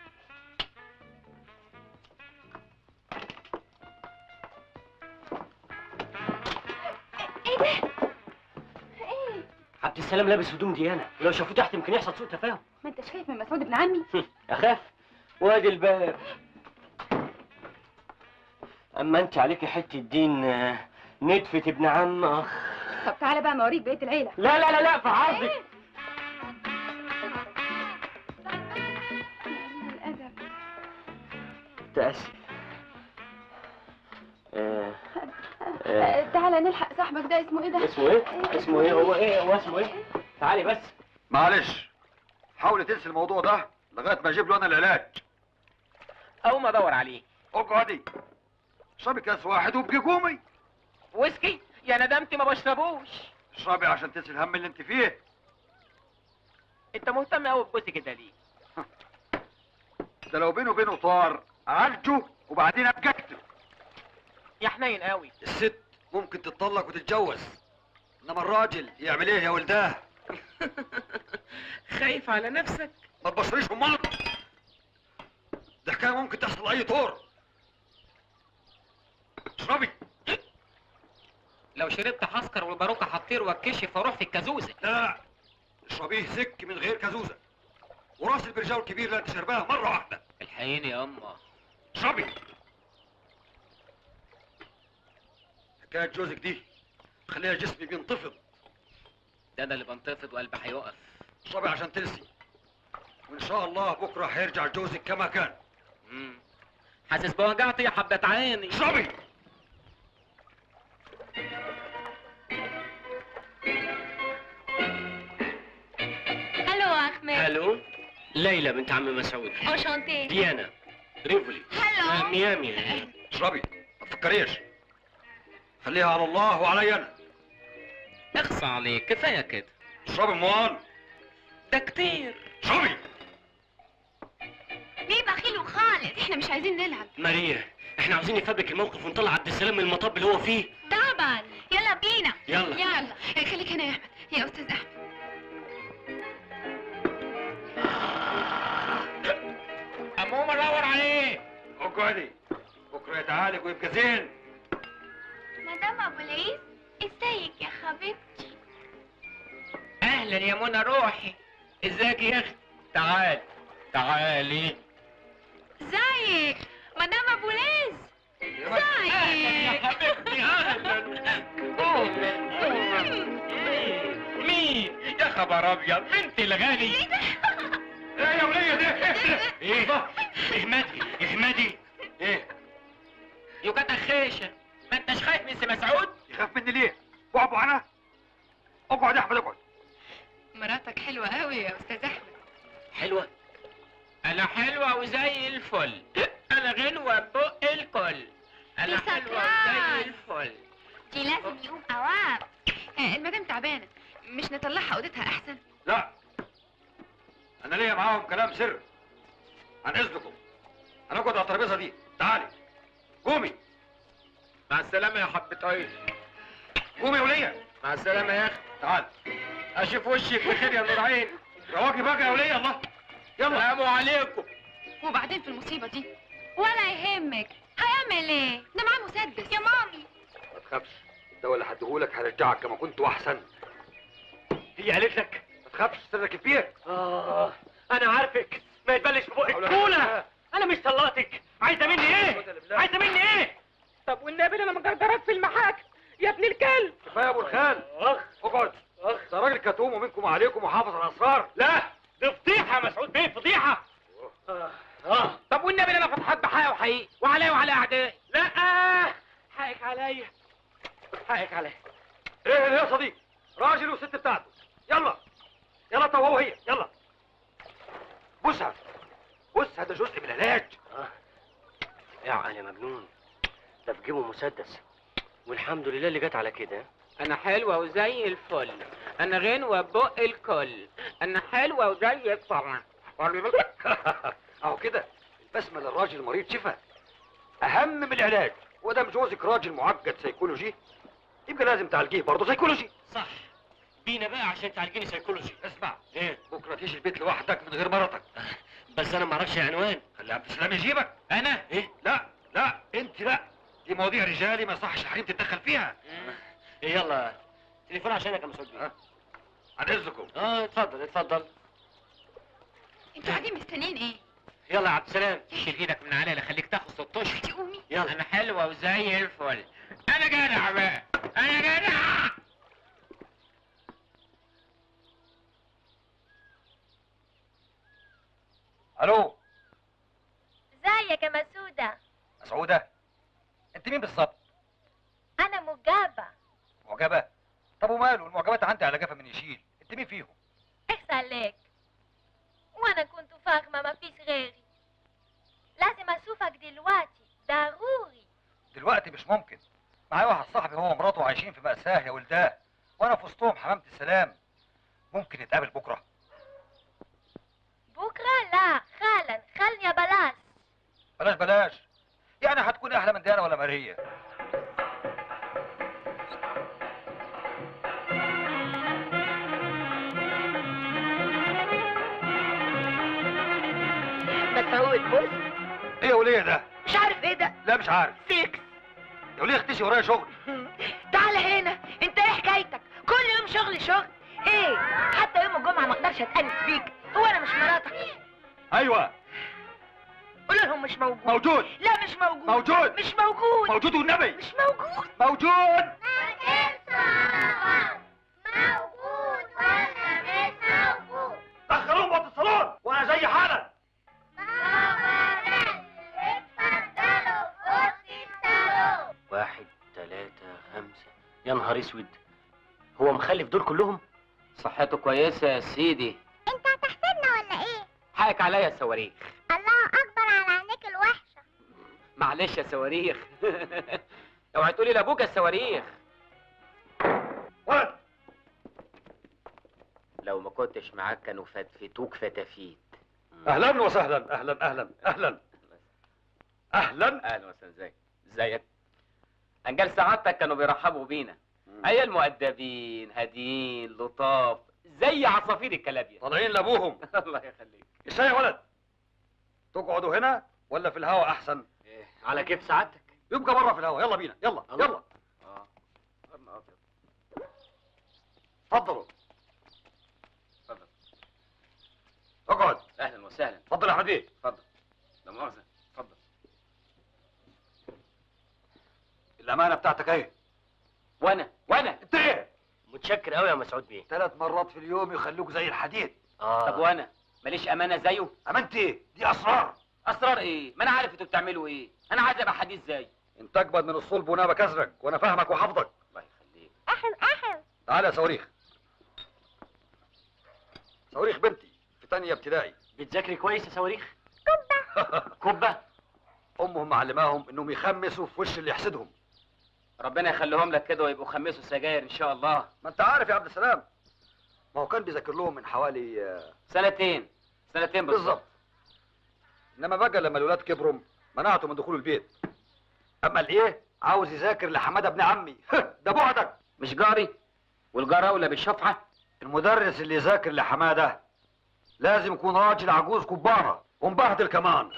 ايه ده؟ ايه؟ عبد السلام لابس هدوم ديانه ولو شافوه تحت يمكن يحصل سوء تفاهم ما انتش خايف من مسعود ابن عمي؟ اخاف وادي الباب اما انت عليكي حته دين آه، ندفة ابن عم اخ طب تعالى بقى ما اوريك بقيه العيله لا لا لا لا في عرضك الادب تأسف آه، آه، آه، تعالى نلحق صاحبك ده اسمه ايه ده؟ اسمه ايه؟ اسمه ايه؟ هو ايه؟ هو اسمه ايه؟ تعالي بس معلش حاولي تنسي الموضوع ده لغايه ما اجيب له انا العلاج او ما ادور عليه اقعدي اشربي كاس واحد وابقي قومي ويسكي يا ندمتي ما بشربوش اشربي عشان تنسي الهم اللي انت فيه انت مهتم قوي بجوزي كده ليه ده لو بينه وبينه طار عالجه وبعدين ابقى اكتب يا حنين قوي الست ممكن تتطلق وتتجوز انما الراجل يعمل ايه يا ولداه خايف على نفسك ما تبصريش امال ده حكايه ممكن تحصل اي طور اشربي لو شربت حسكر والباروكه هتطير واتكشف واروح في الكازوزه لا لا لا اشربيه سك من غير كازوزه وراس البرجاو الكبير اللي انت شربها مره واحده الحقيني يا اما اشربي حكايه جوزك دي خليها جسمي بينتفض ده انا اللي بنتفض وقلبي هيقف اشربي عشان تنسي وان شاء الله بكره هيرجع جوزك كما كان مم. حاسس بوجعتي يا حبة عيني اشربي الو احمد الو ليلى بنت عم مسعود انشانتي ديانا ريفولي آه، هلو ميامي اشربي ما تفكريش خليها على الله وعلي انا اخصى عليك كفايه كده اشربي امال ده كتير اشربي ليه بخيل خالص؟ احنا مش عايزين نلعب ماريا احنا عاوزين نفبرك الموقف ونطلع عبد السلام من المطب اللي هو فيه طبعا يلا بينا يلا يلا خليك هنا يا احمد يا استاذ احمد اموم ادور عليه اقعدي بكره يتعالج ويبقى زين مدام ابو العيس ازيك يا حبيبتي اهلا يا منى روحي ازيك يا اختي تعال تعالي ازيك مدام ابو ليز اهلا يا حبيبتي اهلا أهلاً، أهلاً. مين يا خبر ابيض بنت الغالي ايه يا وليه ده ايه احمدي احمدي ايه يوجد خيشه ما انتش خايف من سي مسعود يخاف مني ليه بعبو انا اقعد يا احمد اقعد مراتك حلوة قوي يا استاذ احمد حلوه انا حلوه وزي الفل انا غنوه بق الكل انا يا حلوه سكران. وزي الفل دي لازم يقوم اوام آه، المدام تعبانة مش نطلعها اوضتها احسن لا انا ليا معاهم كلام سر عن اذنكم هنقعد على الترابيزه دي تعالي قومي مع السلامه يا حبه عيش قومي يا وليه مع السلامه يا اخي تعال اشوف وشك بخير يا نور عين رواكي بقى يا وليه الله يلا سلام عليكم وبعدين في المصيبة دي ولا يهمك هيعمل ايه ده معاه مسدس يا مامي ما تخافش الدواء اللي هديهولك هرجعك كما كنت واحسن هي قالت لك ما تخافش سرك كبير اه انا عارفك ما يتبلش في بقك كولا انا مش طلقتك عايزه مني ايه عايزه مني ايه طب والنبي انا مجرجرك في المحاكم يا ابن الكلب كفايه يا ابو الخال اخ اقعد ده راجل كتوم ومنكم وعليكم وحافظ على الاسرار لا دي فضيحه يا مسعود بيه فضيحه اه اه طب والنبي انا فتحت بحقي وحقيقي وعليا وعلى اعدائي لا حقك عليا حقك عليا ايه يا صديق راجل والست بتاعته يلا يلا انت وهو هي يلا بصها بص هذا جزء من العلاج يا علي مجنون ده في جيبه مسدس والحمد لله اللي جت على كده انا حلوه وزي الفل انا غنوه بق الكل انا حلوه وزي الفل اهو كده البسمه للراجل المريض شفاء اهم من العلاج ودام جوزك راجل معقد سيكولوجي يبقى لازم تعالجيه برضه سيكولوجي صح بينا بقى عشان تعالجيني سيكولوجي اسمع ايه بكره تيجي البيت لوحدك من غير مرتك بس انا ما اعرفش عنوان خلي عبد السلام يجيبك انا ايه لا لا انت لا دي مواضيع رجالي ما يصحش الحريم تتدخل فيها إيه يلا تليفون عشانك يا مسعود بيه عن اذنكم اه اتفضل اتفضل انتوا قاعدين مستنيين ايه؟ يلا يا عبد السلام شيل ايدك من عليا لا خليك تاخد ست اشهر تقومي يلا انا حلوه وزي الفل انا جدع بقى انا جدع الو ازيك يا مسودة مسعوده انت مين بالظبط انا مجابة معجبه طب وماله المعجبات عندي على جفا من يشيل انت مين فيهم اخس عليك وانا كنت فاهمة ما فيش غيري لازم اشوفك دلوقتي ضروري دلوقتي مش ممكن معايا واحد صاحبي هو ومراته عايشين في مأساة يا ولداه وانا في وسطهم حمامة السلام ممكن نتقابل بكره بكرة لا خالا خلني بلاش بلاش بلاش يعني هتكون احلى من ديانا ولا ماريا مسعود بص ايه يا وليه ده مش عارف ايه ده لا مش عارف سيكس يا وليه اختشي ورايا شغل تعال هنا انت ايه حكايتك كل يوم شغل شغل ايه حتى يوم الجمعه ما اقدرش اتانس بيك هو انا مش مراتك ايوه قول لهم مش موجود موجود لا مش موجود موجود مش موجود موجود والنبي مش موجود موجود موجود ولا مش موجود دخلوهم وقت الصالون وانا زي حالا اتفضلوا في اوضه الصالون واحد تلاتة خمسة يا نهار اسود هو مخلف دول كلهم صحته كويسة يا سيدي انت هتحسدنا ولا ايه حقك عليا يا صواريخ الله اكبر على عينيك الوحشه معلش يا صواريخ اوعي تقولي لابوك يا صواريخ ولد لو ما كنتش معاك كانوا فتفتوك فتافيت اهلا وسهلا اهلا اهلا اهلا اهلا اهلا وسهلا ازيك ازيك انجال سعادتك كانوا بيرحبوا بينا عيال مؤدبين هاديين لطاف زي عصافير الكلابيا طالعين لابوهم الله يخليك ازاي يا ولد تقعدوا هنا ولا في الهوا احسن إيه، على كيف سعادتك يبقى بره في الهوا يلا بينا يلا الله. يلا اه نهار أبيض. اتفضلوا اتفضل اقعد اهلا وسهلا اتفضل يا احمد بيه اتفضل لا مؤاخذة اتفضل الامانه بتاعتك اهي وانا وانا انت ايه متشكر قوي يا مسعود بيه ثلاث مرات في اليوم يخلوك زي الحديد اه طب وانا ماليش امانه زيه امانت ايه دي اسرار اسرار ايه ما انا عارف انتوا بتعملوا ايه انا عايز ابقى حديث زي انت اجمد من الصلب وانا بكسرك وانا فاهمك وحافظك الله يخليك احم احم تعال يا صواريخ صواريخ بنتي في تانية ابتدائي بتذاكري كويس يا صواريخ كبه كبه امهم معلماهم انهم يخمسوا في وش اللي يحسدهم ربنا يخليهم لك كده ويبقوا خمسوا سجاير ان شاء الله ما انت عارف يا عبد السلام ما هو كان بيذاكر لهم من حوالي آه، سنتين سنتين بالظبط بالظبط انما بقى لما الولاد كبروا منعته من دخول البيت اما الايه عاوز يذاكر لحماده ابن عمي ده بعدك مش جاري والجار اولى بالشفعه المدرس اللي يذاكر لحماده لازم يكون راجل عجوز كباره ومبهدل كمان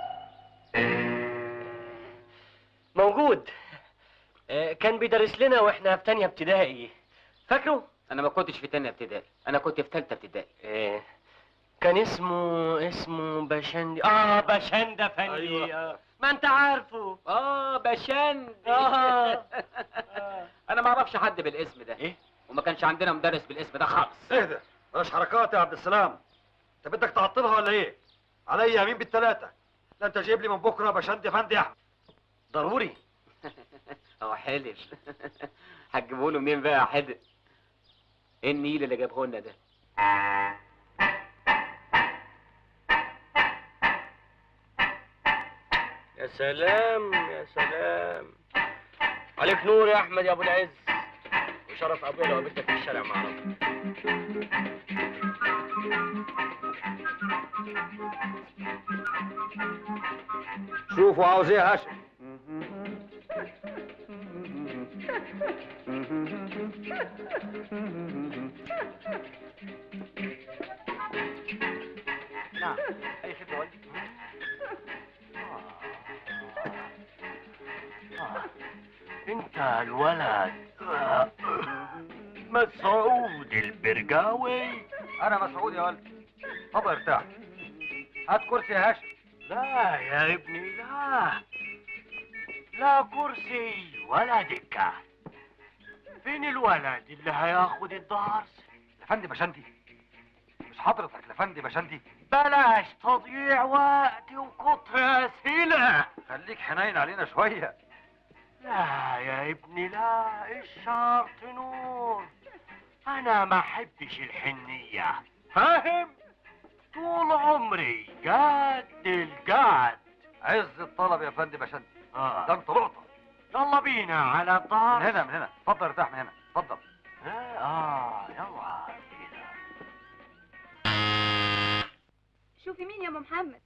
موجود آه، كان بيدرس لنا واحنا في تانية ابتدائي فاكره؟ انا ما كنتش في تانية ابتدائي انا كنت في تالتة ابتدائي إيه كان اسمه اسمه بشندي اه بشند افندي أيوة. آه. ما انت عارفه اه بشندي آه. انا ما اعرفش حد بالاسم ده ايه وما كانش عندنا مدرس بالاسم ده خالص اهدى بلاش حركات يا عبد السلام انت بدك تعطلها ولا ايه عليا يمين بالثلاثه لا انت جايب لي من بكره بشند فندي يا احمد ضروري هو حلف هتجيبه له منين بقى يا حدق ايه النيل اللي جابه لنا ده يا سلام يا سلام عليك نور يا احمد يا ابو العز وشرف ابويا لو قابلتك في الشارع مع ربك شوفوا عاوز ايه يا هاشم نعم اي خدمه والدي انت الولد مسعود البرجاوي انا مسعود يا ولد اتفضل ارتاح هات كرسي يا هاشم لا يا ابني لا لا كرسي ولا دكة فين الولد اللي هياخد الدرس لفندي بشندي مش حضرتك لفندي بشندي بلاش تضييع وقت وكتر أسئلة خليك حنين علينا شويه لا يا ابني لا الشرط نور انا ما احبش الحنية فاهم طول عمري جد الجد عز الطلب يا فندي بشندي ده آه. انت لقطه يلا بينا على من الدار هنا من هنا اتفضل ارتاح من هنا اتفضل اه يلا بينا شوفي مين يا ام محمد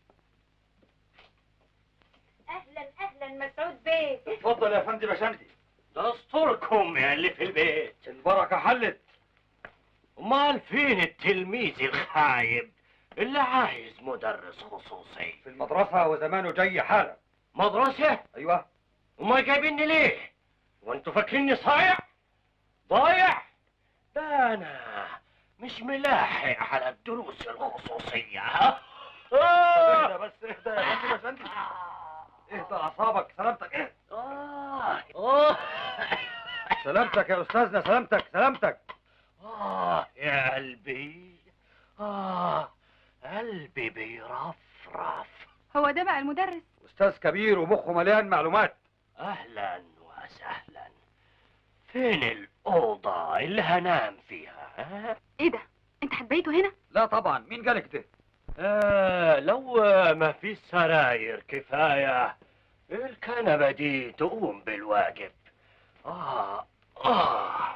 اهلا اهلا مسعود بيه اتفضل يا فندي بشندي دستوركم يا اللي في البيت البركه حلت امال فين التلميذ الخايب اللي عايز مدرس خصوصي في المدرسه وزمانه جاي حالا مدرسة ايوه وما جايبيني ليه وانتوا فاكريني صايع ضايع ده انا مش ملاحق على الدروس الخصوصية ها؟ اهدى بس اهدى يا فندي بشندي اهدى اعصابك سلامتك اهدى آه. آه. سلامتك يا استاذنا سلامتك سلامتك آه يا قلبي آه قلبي بيرفرف هو ده بقى المدرس استاذ كبير ومخه مليان معلومات أهلا وسهلا فين الأوضة اللي هنام فيها ها؟ ايه ده انت هتبيته هنا لا طبعا مين قالك ده آه لو ما في سراير كفاية الكنبة دي تقوم بالواجب آه آه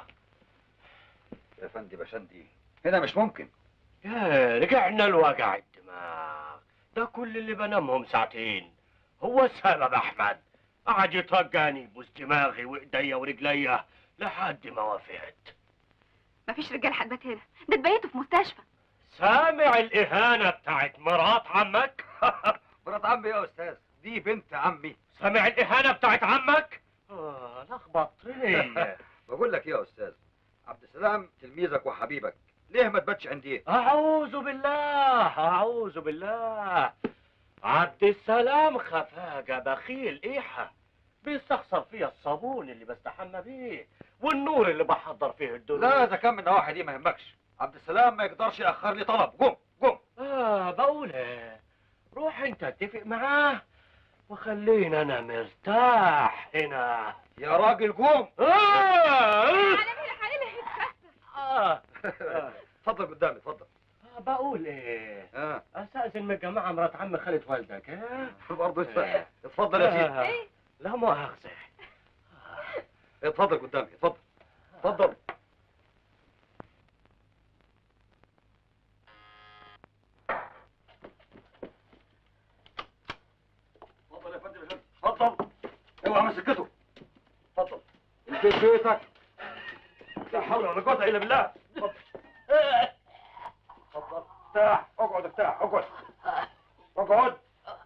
يا فندي بشندي هنا مش ممكن يا رجعنا لوجع الدماغ ده كل اللي بنامهم ساعتين هو السبب احمد قعد يترجاني يبوس دماغي وايديا ورجليا لحد ما وافقت مفيش رجال هتبات هنا ده تبيته في مستشفى سامع الاهانه بتاعت مرات عمك مرات عمي يا استاذ دي بنت عمي سامع الاهانه بتاعت عمك اه لخبطتني بقول لك يا استاذ عبد السلام تلميذك وحبيبك ليه ما تباتش عندي اعوذ بالله اعوذ بالله عبد السلام خفاجة بخيل ايحة بيستخسر فيا الصابون اللي بستحمى بيه والنور اللي بحضر فيه الدنيا لا اذا كان من النواحي دي ما يهمكش عبد السلام ما يقدرش ياخر لي طلب قوم قوم اه بقول ايه روح انت اتفق معاه وخلينا انا مرتاح هنا يا راجل قوم آه آه آه. اتفضل قدامي اتفضل آه، بقول ايه اه استاذن من الجماعه مرات عم خالد والدك ها برضه اتفضل. اتفضل يا سيدي آه، لا مؤاخذه اتفضل قدامي اتفضل اتفضل اتفضل يا فندم يا فندم. اتفضل اوعى مسكته اتفضل البيت بيتك لا حول ولا قوة الا بالله اتفضل اتفضل ارتاح اقعد ارتاح اقعد اقعد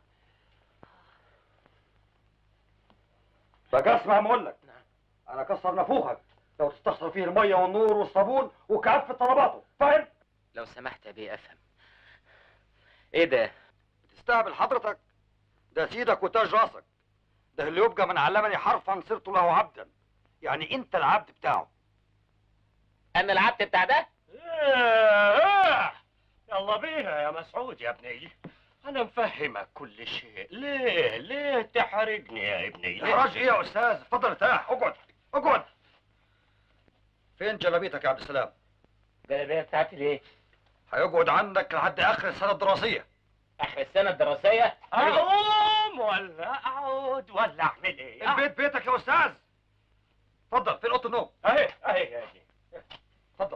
بقى اسمع ما اقول لك انا كسر نافوخك لو تستخسر فيه الميه والنور والصابون وكافه طلباته فاهم لو سمحت يا بيه افهم ايه ده تستهبل حضرتك ده سيدك وتاج راسك ده اللي يبقى من علمني حرفا صرت له عبدا يعني انت العبد بتاعه انا العبد بتاع ده آه، يلا بينا يا مسعود يا ابني انا مفهمك كل شيء ليه ليه تحرجني يا ابني ليه؟ احراج ايه يا استاذ اتفضل ارتاح اقعد اقعد فين جلابيتك يا عبد السلام الجلابيه بتاعتي ليه هيقعد عندك لحد اخر السنه الدراسيه اخر السنه الدراسيه اقوم ولا اقعد ولا اعمل ايه البيت بيتك يا استاذ اتفضل فين اوضه النوم اهي اهي اهي اتفضل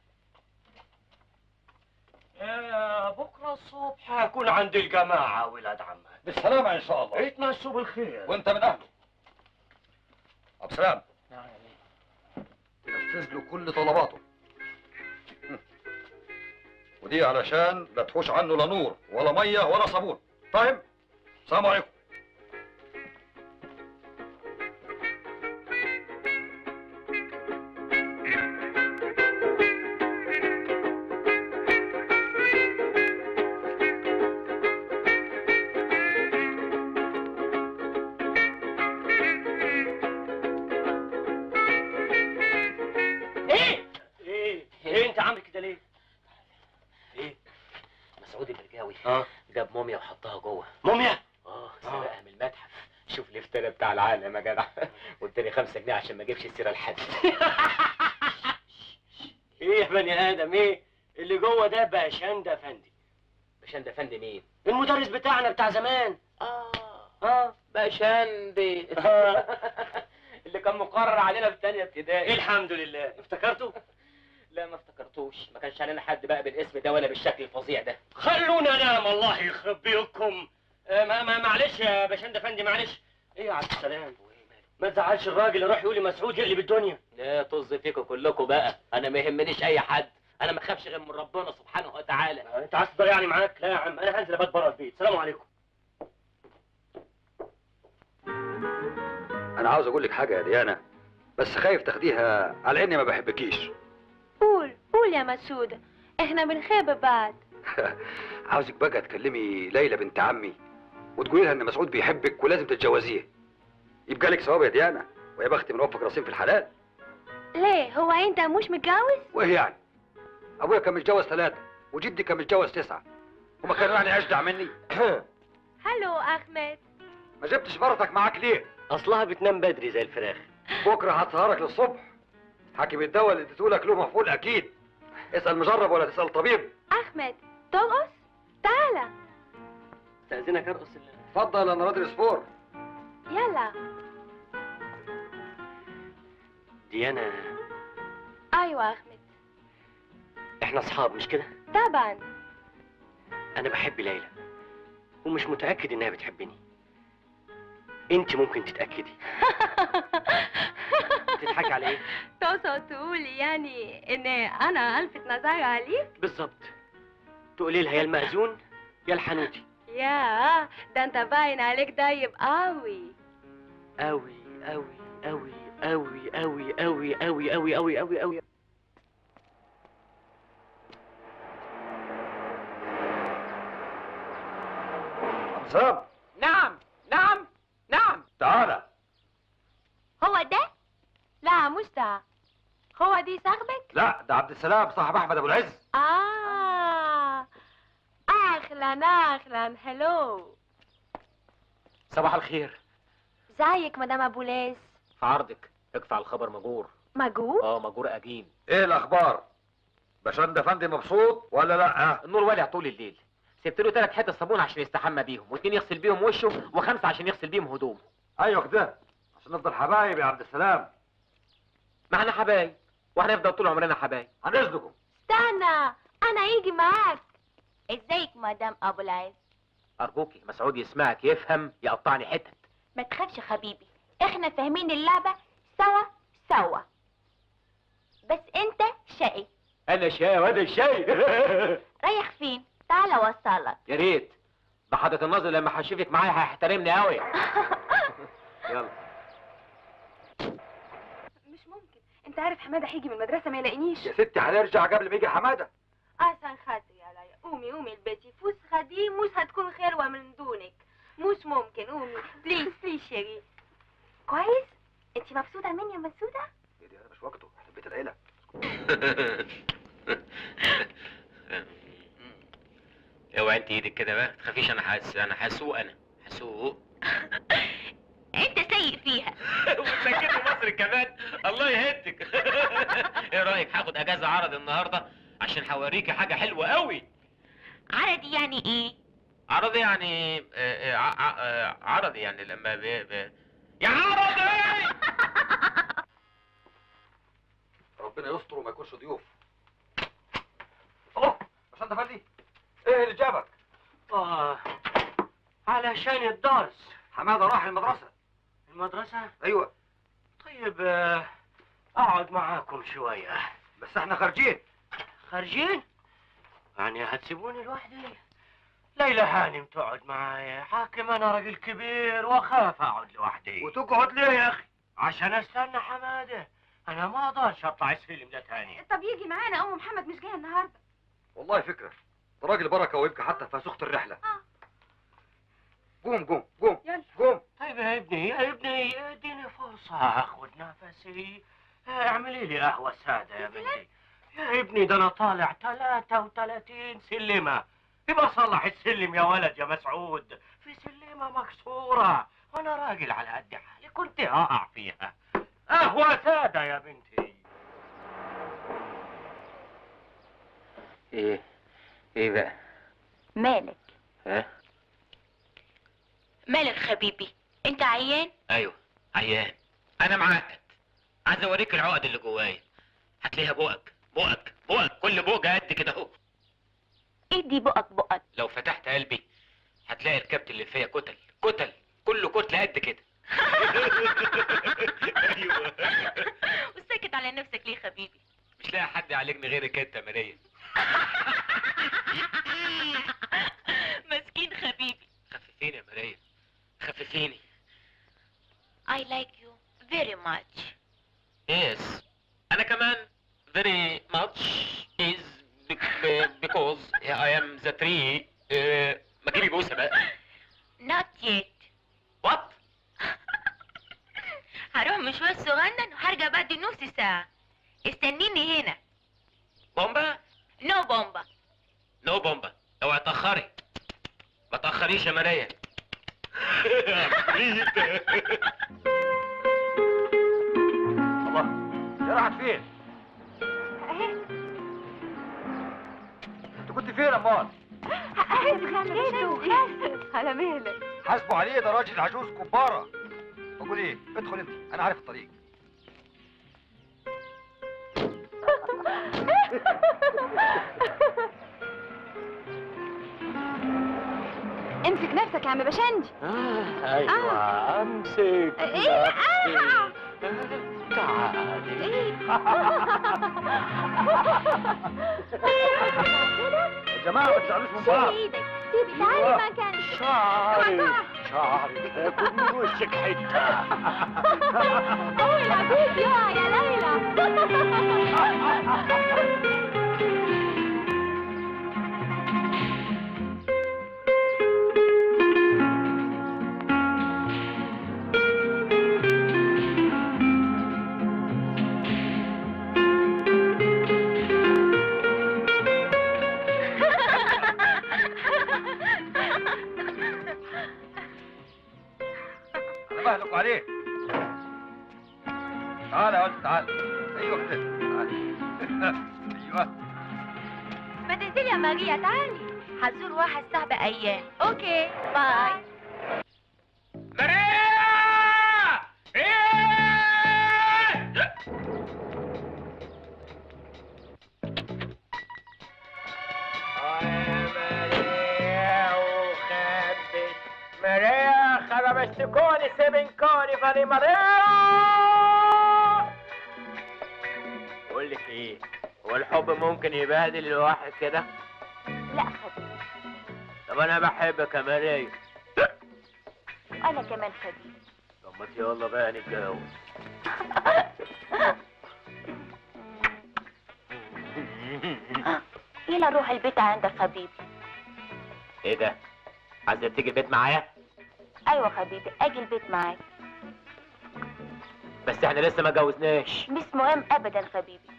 آه، بكره الصبح هكون عند الجماعه ولاد عمك بالسلامه ان شاء الله يتمشوا بالخير وانت من اهله عبد السلام تنفذ له كل طلباته ودي علشان لا تحوش عنه لا نور ولا ميه ولا صابون فاهم السلام عليكم ايه ايه ايه انت عامل كده ليه ايه مسعود البرجاوي اه جاب موميا وحطها جوه موميا اه سرقها من المتحف شوف الافتراء بتاع العالم يا جدع واداني خمسة جنيه عشان ما اجيبش السيره لحد ايه يا بني ادم ايه اللي جوه ده باشان ده فندي باشان ده فندي مين المدرس بتاعنا بتاع زمان اه اه باشان دي اللي كان مقرر علينا في تانية ابتدائي الحمد لله افتكرته لا ما افتكرتوش ما كانش علينا حد بقى بالاسم ده ولا بالشكل الفظيع ده خلونا نام الله يخرب بيكم آه، ما ما معلش يا باشان ده فندي معلش ايه يا عبد السلام ما تزعلش الراجل يروح يقول لي مسعود يقلب الدنيا لا طز فيكم كلكم بقى انا ما يهمنيش اي حد انا ما اخافش غير من ربنا سبحانه وتعالى آه، انت عايز تضيعني معاك لا يا عم انا هنزل ابات بره البيت سلام عليكم انا عاوز اقول لك حاجه يا ديانا بس خايف تاخديها على اني ما بحبكيش قول قول يا مسعود احنا بنخيب بعض عاوزك بقى تكلمي ليلى بنت عمي وتقولي لها ان مسعود بيحبك ولازم تتجوزيه يبقى لك ثواب يا ديانا ويا بختي من وفق راسين في الحلال ليه هو انت مش متجوز وايه يعني ابويا كان متجوز ثلاثه وجدي كان متجوز تسعه هما كانوا يعني اجدع مني هلو احمد ما جبتش مرتك معاك ليه اصلها بتنام بدري زي الفراخ بكره هتسهرك للصبح حاكم الدواء اللي اديتهولك له مفعول اكيد اسال مجرب ولا تسال طبيب احمد ترقص تعالى استاذنك ارقص اتفضل انا راضي سبور يلا ديانا ايوه احمد احنا اصحاب مش كده طبعا انا بحب ليلى ومش متاكد انها بتحبني انت ممكن تتاكدي تضحكي على ايه تقصد تقول يعني ان انا الفت نظر عليك بالظبط تقولي لها يا المأذون يا الحنوتي يا ده انت باين عليك طيب قوي قوي قوي قوي قوي قوي قوي قوي قوي قوي قوي قوي حسام نعم نعم نعم تعالى هو ده لا مش ده هو دي صاحبك لا ده عبد السلام صاحب احمد ابو العز اه اهلا اهلا هلو صباح الخير زيك مدام ابو لاس في عرضك اقطع الخبر مجور مجهول اه مجور اجين ايه الاخبار باشان ده فندي مبسوط ولا لا النور والع طول الليل سبت له ثلاث حتت صابون عشان يستحمى بيهم واثنين يغسل بيهم وشه وخمسه عشان يغسل بيهم هدومه ايوه كده عشان نفضل حبايب يا عبد السلام ما احنا حبايب وهنفضل طول عمرنا حبايب هنزلكم استنى انا يجي معاك ازيك مدام ابو العز ارجوكي مسعود يسمعك يفهم يقطعني حتت ما تخافش يا حبيبي احنا فاهمين اللعبة سوا سوا بس انت شقي انا شاي وانا شاي رايح فين تعال اوصلك يا ريت ده حضرة الناظر لما هشوفك معايا هيحترمني قوي يلا مش ممكن انت عارف حماده هيجي من المدرسه ما يلاقينيش يا ستي هنرجع قبل ما يجي حماده عشان خاطري يا ليا قومي قومي البيت فسخة دي مش هتكون خير من دونك مش ممكن قومي بليز بليز شيري كويس انت مبسوطة مني يا مسودة يا دي انا مش وقته احنا في بيت العيله اوعى انت ايدك كده بقى ما تخافيش انا حاس انا هسوق انا هسوق انت سيء فيها وسكت مصر كمان الله يهدك ايه رايك هاخد اجازه عرض النهارده عشان هوريكي حاجه حلوه قوي عرضي يعني ايه عرض يعني آه، آه، ع- ع- آه، عرض يعني لما ب... ب... يا عرضي ربنا يستر وما يكونش ضيوف الله عشان ده فندي ايه اللي جابك اه علشان الدرس حماده راح المدرسه المدرسة ايوه طيب آه، اقعد معاكم شوية بس احنا خارجين خارجين يعني هتسيبوني لوحدي ليلى هانم تقعد معايا حاكم انا راجل كبير واخاف اقعد لوحدي وتقعد ليه يا اخي عشان استنى حماده انا ما اقدرش اطلع السلم ده تاني طب يجي معانا ام محمد مش جايه النهارده والله فكره ده راجل بركه ويبقى حتى في سخط الرحله آه. قوم قوم قوم يلا قوم طيب يا ابني يا ابني اديني فرصة اخد نفسي اعملي لي قهوة سادة يا بنتي يا ابني ده انا طالع 33 سلمة يبقى صلح السلم يا ولد يا مسعود في سلمة مكسورة وانا راجل على قد حالي كنت هقع فيها قهوة سادة يا بنتي ايه ايه بقى مالك ها مالك حبيبي انت عيان ايوه عيان انا معقد عايز اوريك العقد اللي جوايا هتلاقيها بقك بقك بقك كل بقى قد كده اهو ادي بقك بقك لو فتحت قلبي هتلاقي الكبت اللي فيا كتل كتل كله كتله قد كده ايوه وساكت على نفسك ليه حبيبي مش لاقي حد يعالجني غيرك انت يا ماريا مسكين حبيبي خففيني يا ماريا خففيني I like you very much Yes. أنا كمان very much is bec- because I am the tree. Uh, ما تجيبي بوسة بقى. not yet What? هروح مشوار صغنن وهرجع بعد نص ساعة استنيني هنا بومبا؟ نو بومبا نو بومبا. اوعي تأخري. ما تأخريش يا ماريا. الله يا راحت فين؟ انت كنت فين امال؟ على مهلك حاسبوا عليه ده راجل عجوز كبارة بقول ايه ادخل انت انا عارف الطريق امسك نفسك يا عم بشنجي ايوه امسك ايه آه. تعالي يا جماعه ما تزعلوش من بعض ايدك سيبي تعالي مكانك شعري شعري هاكل من وشك حته ليلى بيبي يا ليلى انا بهلك عليه تعال يا ولد تعال ايوه كده تعال ايوه ما تنزلي يا ماريا تعالي هزور واحد صاحبي ايام اوكي باي ماريا! إيه! ماريا خربشتكوني سيبنكوني فاني ماريا بقول لك ايه هو الحب ممكن يبهدل الواحد كده لا حبيبي طب انا بحبك يا ماريا انا كمان حبيبي طب ما يلا بقى نتجوز يلا روح البيت عندك حبيبي ايه ده؟ عايزة تيجي البيت معايا؟ ايوه حبيبي اجي البيت معاك بس احنا لسه ما جوزناش مش مهم ابدا حبيبي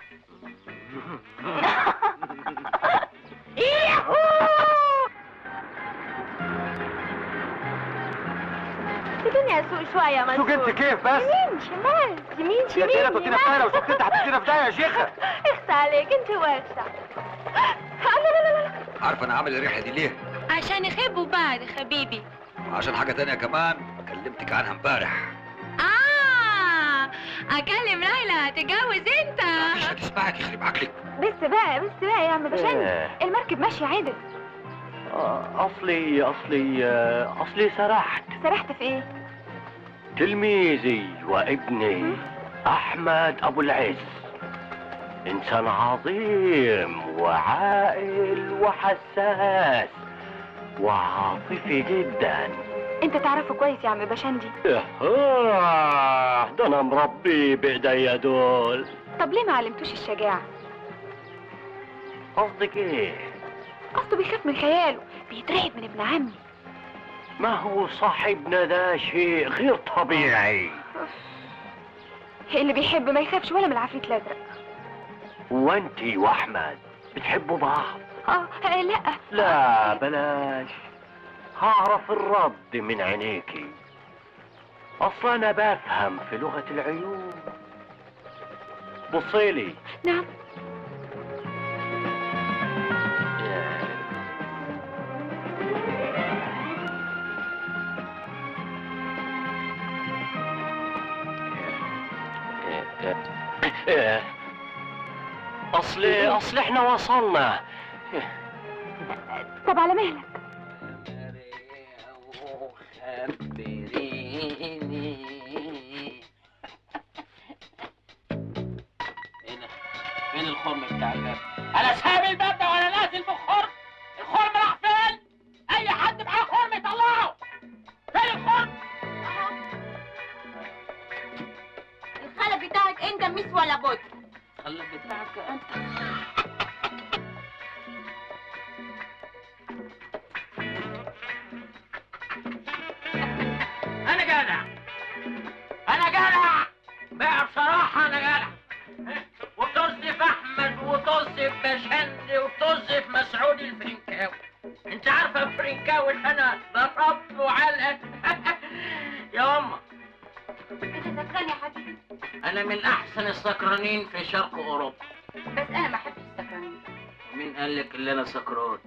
سيبيني اسوق شويه يا سوق انت كيف بس يمين شمال يمين يا شمال تيرا تودينا في دايره وسوق انت هتودينا في دايره يا شيخه اخس عليك انت واسع لا لا لا لا عارف انا عامل الريحه دي ليه عشان يحبوا بعض حبيبي عشان حاجه تانية كمان كلمتك عنها امبارح آه أكلم ليلى تتجوز أنت مش هتسمعك يخرب عقلك بس بقى بس بقى يا عم بشنجي المركب ماشيه عدل اصلي اصلي اصلي سرحت سرحت في ايه تلميذي وابني احمد ابو العز انسان عظيم وعاقل وحساس وعاطفي جدا انت تعرفه كويس يا عم بشنجي آه ده انا مربيه بايديا دول طب ليه ما علمتوش الشجاعه قصدك ايه اصله بيخاف من خياله بيترعب من ابن عمي ما هو صاحبنا ده شيء غير طبيعي اللي بيحب ما يخافش ولا من العفريت الازرق وانتي واحمد بتحبوا بعض اه آه، لا لا بلاش هعرف الرد من عينيكي اصلا انا بفهم في لغة العيون بصيلي نعم اصل اصل احنا وصلنا طب على مهلك فين الخرم بتاع الباب؟ انا سايب الباب ده وانا نازل بالخرم الخرم راح فين؟ اي حد معاه خرم يطلعه فين الخرم؟ الخلق بتاعك انت مش ولا بد خلي بتاعك انت انا جدع انا جدع بقى بصراحه انا جدع وتصف احمد وتصف بشند وتصف مسعود الفرنكاوي انت عارفه الفرنكاوي اللي انا ضربته علقه يا امه انت سكران يا حبيبي انا من احسن السكرانين في شرق اوروبا بس انا ما احبش السكرانين مين قال لك اللي انا سكران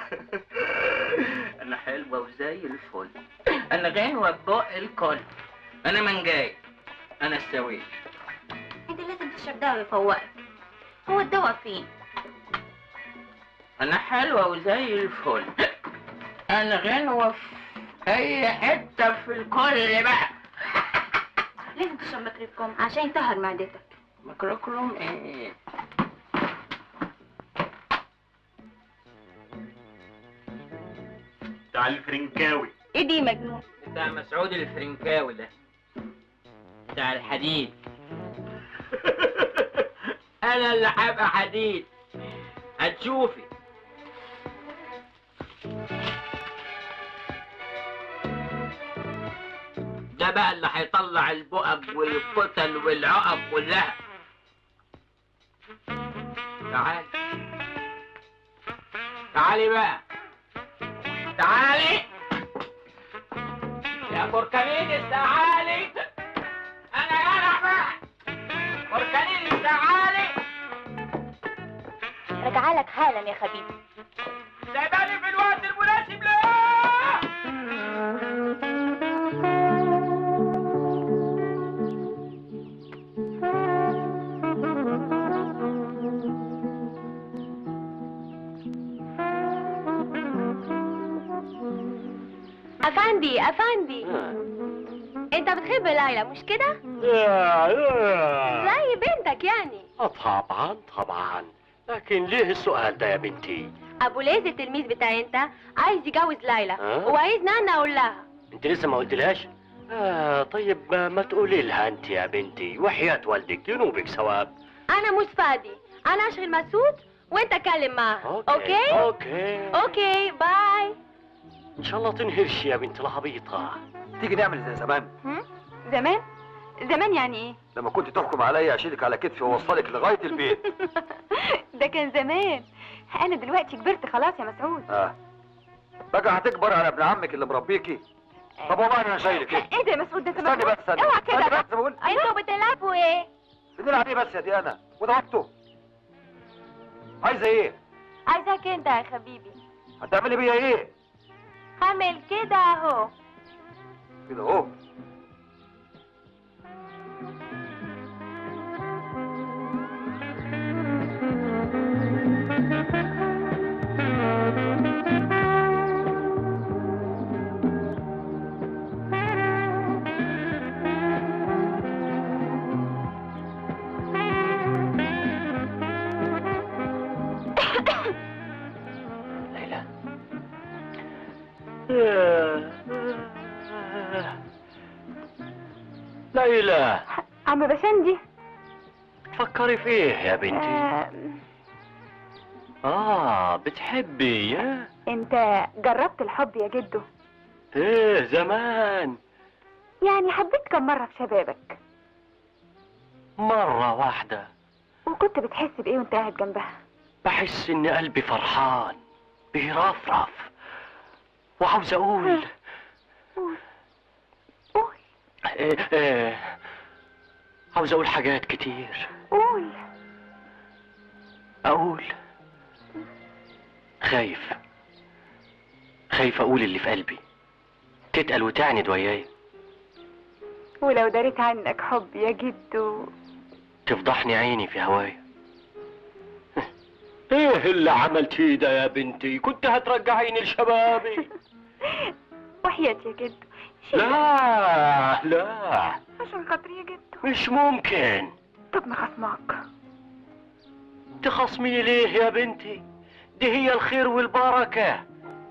انا حلوه وزي الفل انا غنوه ببق الكل انا من جاي انا السويش انت لازم تشرب دواء يفوقك هو الدواء فين انا حلوه وزي الفل انا غنوه في اي حته في الكل بقى لازم تشرب مكريكوم عشان يطهر معدتك ميكروكروم ايه بتاع الفرنكاوي ايه دي مجنون بتاع مسعود الفرنكاوي ده بتاع الحديد انا اللي هبقى حديد هتشوفي ده بقى اللي هيطلع البقب والكتل والعقب كلها تعالي تعالي بقى تعالي يا بركانين تعالي انا انا بقى بركانين تعالي رجعلك حالا يا حبيبي سايباني في الوقت المناسب ليه افندي افندي انت بتحب ليلى مش كده زي بنتك يعني طبعا طبعا لكن ليه السؤال ده يا بنتي ابو ليز التلميذ بتاعي انت عايز يجوز ليلى ها؟ وعايزني انا اقول لها انت لسه ما قلتلهاش آه طيب ما, ما تقولي لها انت يا بنتي وحياة والدك ينوبك ثواب انا مش فاضي انا اشغل مسعود وانت كلم معاها اوكي اوكي اوكي باي ان شاء الله تنهرش يا بنت العبيطة تيجي نعمل زي زمان هم؟ زمان زمان يعني ايه لما كنت تحكم عليا اشيلك على كتفي واوصلك لغايه البيت ده كان زمان انا دلوقتي كبرت خلاص يا مسعود اه بقى هتكبر على ابن عمك اللي مربيكي طب والله انا شايلك ايه ايه ده يا مسعود ده انت استني مجنون؟ بس استني اوعى كده استني بس بقول انتوا بتلعبوا ايه بنلعب ايه بس يا ديانا وده وقته عايزه ايه عايزاك انت يا حبيبي هتعملي بيا ايه هعمل كده اهو كده اهو ليلى ليلى عم بشندي تفكري في ايه يا بنتي آه اه بتحبي يا انت جربت الحب يا جدو ايه زمان يعني حبيت كم مرة في شبابك مرة واحدة وكنت بتحس بايه وانت قاعد جنبها بحس ان قلبي فرحان بيرفرف وعاوز اقول قول قول إيه إيه عاوز اقول حاجات كتير قول اقول خايف خايف اقول اللي في قلبي تتقل وتعند وياي ولو داريت عنك حب يا جدو تفضحني عيني في هوايا ايه اللي عملتيه ده يا بنتي كنت هترجعيني لشبابي وحياتي يا جدو لا لا عشان خاطري يا جدو مش ممكن طب ما خصمك تخصميني ليه يا بنتي دي هي الخير والبركة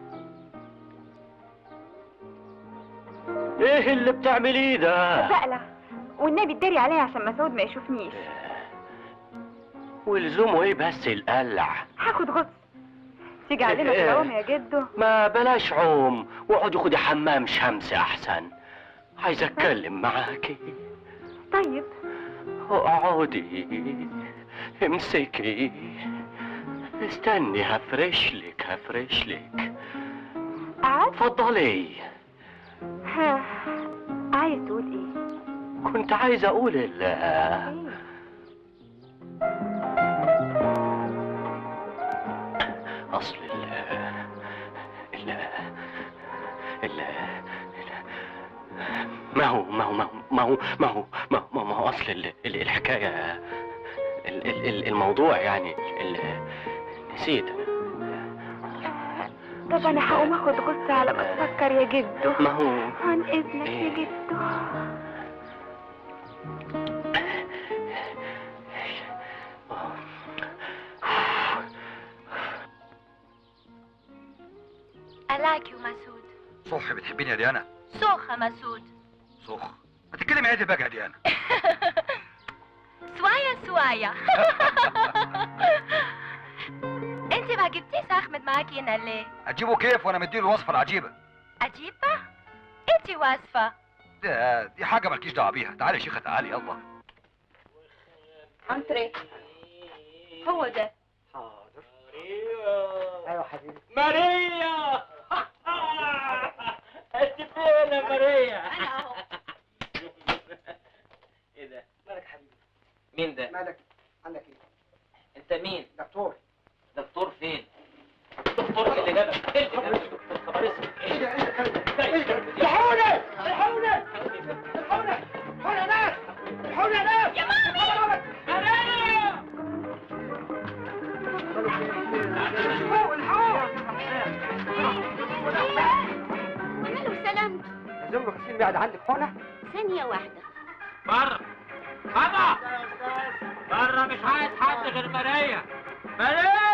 ايه اللي بتعمليه ده بقلع والنبي اتداري عليا عشان مسعود ما يشوفنيش ولزومه ايه بس القلع هاخد غطس تيجي علينا في العوم يا جدو ما بلاش عوم واقعدي خدي حمام شمس احسن عايز اتكلم معاكي طيب اقعدي امسكي استني هفرشلك هفرشلك قعد اتفضلي ها عايز تقول ايه كنت عايز اقول ال إيه؟ اصل ال ال ال ما هو ما هو ما هو ما هو ما هو ما هو, ما هو اصل ال ال الحكايه ال ال ال الموضوع يعني ال نسيت انا طب انا هقوم اخد غطس على ما تفكر يا جدو ما هو عن اذنك يا جدو I like you مسعود صح بتحبيني يا ديانا سوخة مسعود صخ ما تتكلمي عادي بقى يا ديانا سوايا سوايا انت ما جبتيش احمد معاكي هنا ليه هتجيبه كيف وانا مديله الوصفه العجيبه عجيبة انت واصفة ده دي حاجه مالكيش دعوه بيها تعالي يا شيخه تعالي يلا انتري هو ده حاضر ايوه حبيبي ماريا انت فين يا ماريا انا اهو ايه ده مالك حبيبي مين ده مالك عندك ايه انت مين دكتور دكتور فين دكتور إيه اللي جابك إيه اللي جابك خبر اسمك ايه ده ايه ده إيه؟ الحقوني الحقوني الحقوني الحقوني يا ناس الحقوني يا ناس يا مامي الحقوا الحقوا وماله سلامته لازم له غسيل معده عندك حقنه ثانية واحدة بره بره بره مش عايز حد غير ماريا ماريا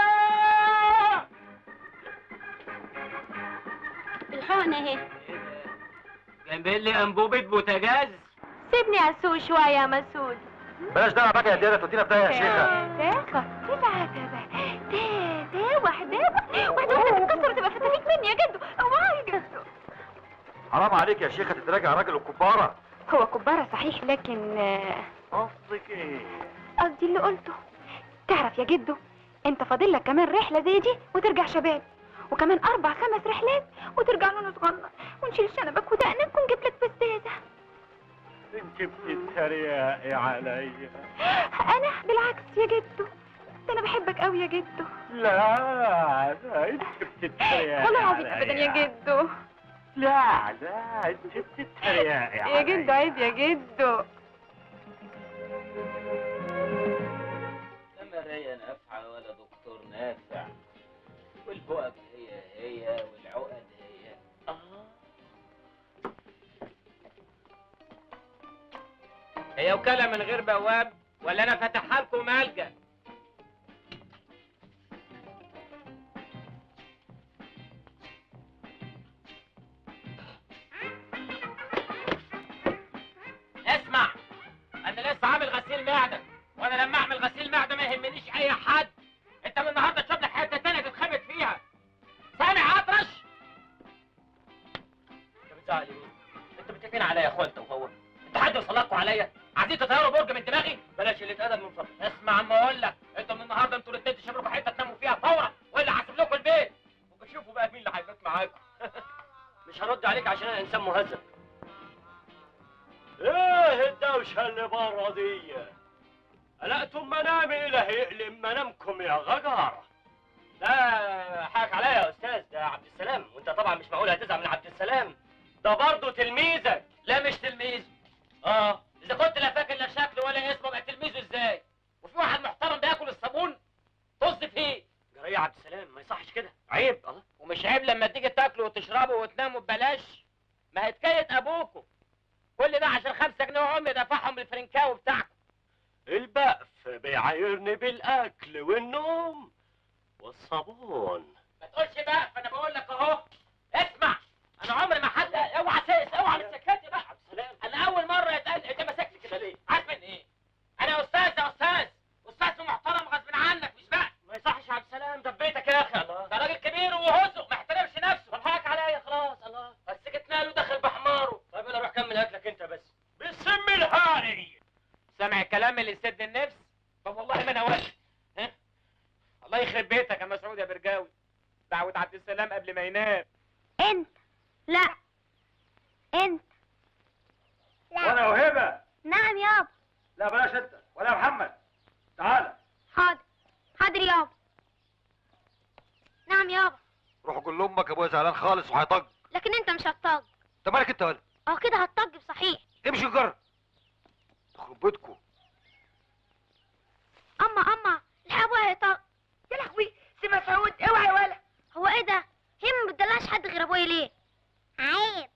الحقنة اهي جايبين لي انبوبه بوتاجاز سيبني اسوق شوية يا مسعود بلاش دعوه بقى يا ديانا تودينا في ده يا شيخه تاخد تبعت تا تا واحدة واحدة واحدة تتكسر وتبقى فتافيت مني يا جدو اوعى يا جدو حرام عليك يا شيخه تتراجع راجل الكباره هو كبارة صحيح لكن آه، قصدك ايه قصدي اللي قلته تعرف يا جدو انت فاضل لك كمان رحلة زي دي وترجع شباب وكمان اربع خمس رحلات وترجع لون صغنن ونشيل شنبك ودقنك ونجيب لك فستازة انت بتتريقي عليا انا بالعكس يا جدو ده انا بحبك قوي يا جدو لا لا انت بتتريقي والله العظيم عليا. ابدا يا جدو لا لا انت بتتريقي يا جدو عيب يا جدو لا ماريا نافعه ولا دكتور نافع والبؤب هي هي والعقد هي هي وكالة من غير بواب ولا انا فاتحها لكم ملجأ اسمع انا لسه عامل غسيل معده وانا لما اعمل غسيل معده ما يهمنيش اي حد انت من النهارده تشوف لك حته تانيه تتخبط فيها سامع اطرش انت بتزعل مين؟ انتوا متفقين عليا يا اخوات وهو انتوا حد وصلكوا عليا عايزين تطيروا برج من دماغي بلاش عليك عشان انا انسان مهذب ايه الدوشه اللي بره دي قلقتم منامي اله يقلم منامكم يا غجر لا حقك عليا يا استاذ ده عبد السلام وانت طبعا مش معقول هتزعل من عبد السلام ده برضه تلميذك لا مش تلميذ اه اذا كنت لا فاكر لا شكله ولا اسمه بقى تلميذه ازاي وفي واحد محترم بياكل الصابون طز فيه جرى يا عبد السلام ما يصحش كده عيب الله ومش عيب لما تيجي تاكلوا وتشربوا وتناموا ببلاش ما هي حكايه ابوكم كل ده عشان خمسة جنيه وعمي دفعهم الفرنكاوي بتاعكم البقف بيعايرني بالاكل والنوم والصابون ما تقولش بقى فانا بقول لك اهو اسمع انا عمري ما حد اوعى سيس اوعى مسكتي بقى عبد السلام انا اول مره يتقال انت ماسكني كده ليه عارف من ايه انا استاذ يا استاذ استاذ محترم غصب عنك مش بقى ما يصحش يا عبد السلام ده في بيتك يا اخي الله ده راجل كبير وهزق ما احترمش نفسه طب حقك عليا خلاص الله بس جيتنا له داخل بحماره طيب يلا روح كمل اكلك انت بس بالسم الهاري سامع الكلام اللي يسد النفس طب والله ما انا واقف ها الله يخرب بيتك يا مسعود يا برجاوي دعوة عبد السلام قبل ما ينام انت لا انت لا وانا وهبه نعم يابا لا بلاش انت ولا يا محمد تعالى حاضر حاضر يابا نعم يابا روح قول لامك ابويا زعلان خالص وهيطج لكن انت مش هتطج انت مالك انت ولا اه كده هتطج بصحيح امشي جر تخرب بيتكم اما اما الحبوة هيطج يا لهوي سي مسعود اوعى يا ولا هو ايه ده هي ما بتدلعش حد غير ابويا ليه عيب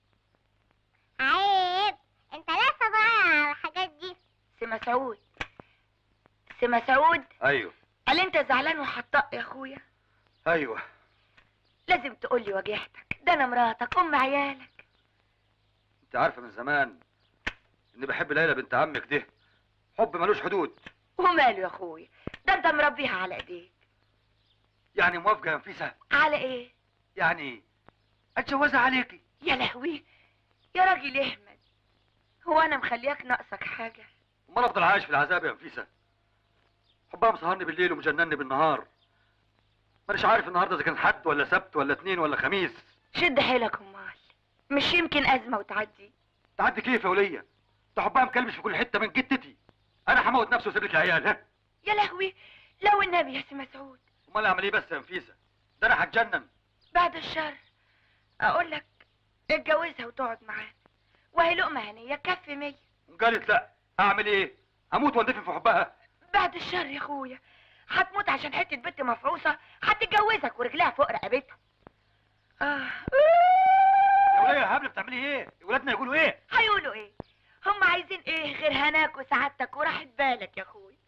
عيب انت لسه صغير على الحاجات دي سي مسعود سي مسعود ايوه قال انت زعلان وحطاق يا اخويا ايوه لازم تقول لي واجهتك ده انا مراتك ام عيالك انت عارفه من زمان اني بحب ليلى بنت عمك دي حب ملوش حدود وماله يا اخويا ده انت مربيها على ايديك يعني موافقه يا نفيسه على ايه يعني اتجوزها عليكي يا لهوي يا راجل احمد هو انا مخلياك ناقصك حاجه امال افضل عايش في العذاب يا نفيسه حبها مسهرني بالليل ومجنني بالنهار مانيش عارف النهارده اذا كان حد ولا سبت ولا اتنين ولا خميس شد حيلك امال مش يمكن ازمه وتعدي تعدي كيف يا وليه ده حبها مكلبش في كل حته من جدتي انا هموت نفسي واسيب لك العيال ها يا لهوي لو النبي يا سي مسعود امال اعمل ايه بس يا نفيسه ده انا هتجنن بعد الشر اقول لك اتجوزها وتقعد معانا وهي لقمه هنيه كفي مية قالت لا اعمل ايه هموت واندفن في حبها بعد الشر يا اخويا هتموت عشان حته بنت مفعوصه هتتجوزك ورجلها فوق رقبتها اه يا وليه يا هبله بتعملي ايه ولادنا يقولوا ايه هيقولوا ايه هم عايزين ايه غير هناك وسعادتك وراحة بالك يا اخويا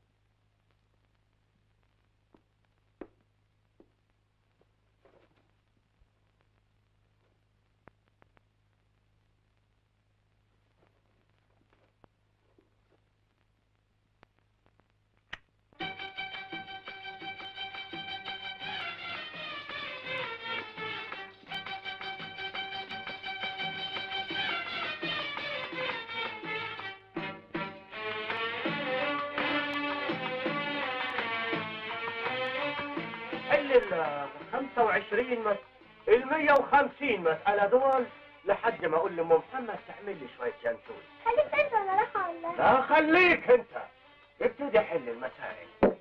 حل ال 25 مس ال 150 مسألة دول لحد ما اقول لام محمد تعمل لي شوية جنسول خليك انت وانا رايحه ولا لا خليك انت ابتدي حل المسائل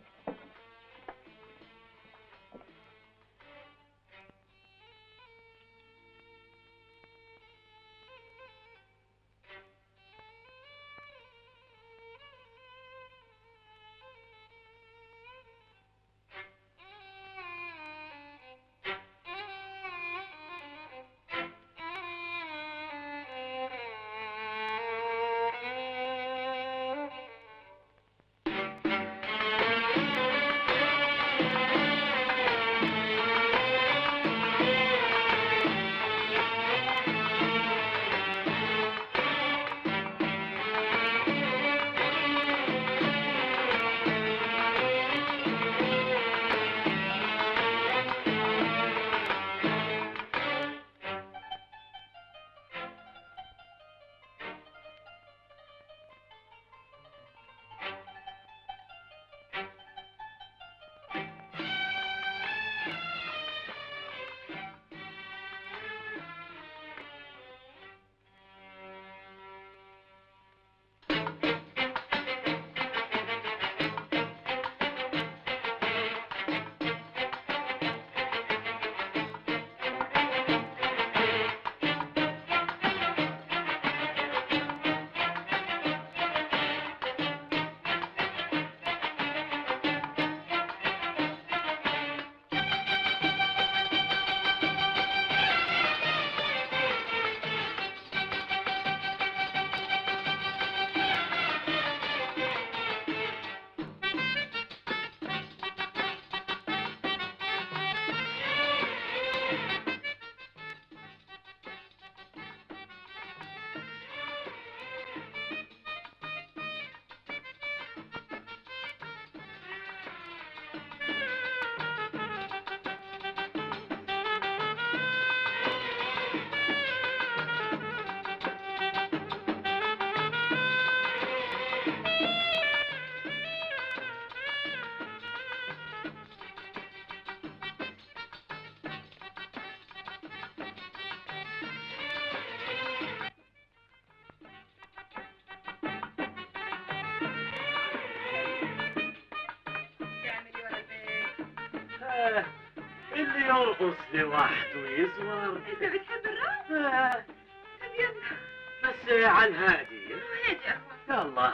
اللي يرقص لوحده يزور انت بتحب الرقص؟ آه، طب يلا بس على الهادي هادي يا اخوان يلا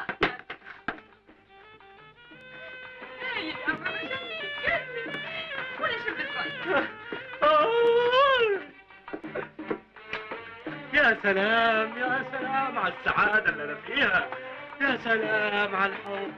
هاي يا اخوان عشان نتكلم ولا شب صغير يا سلام يا سلام على السعادة اللي أنا فيها يا سلام على الحب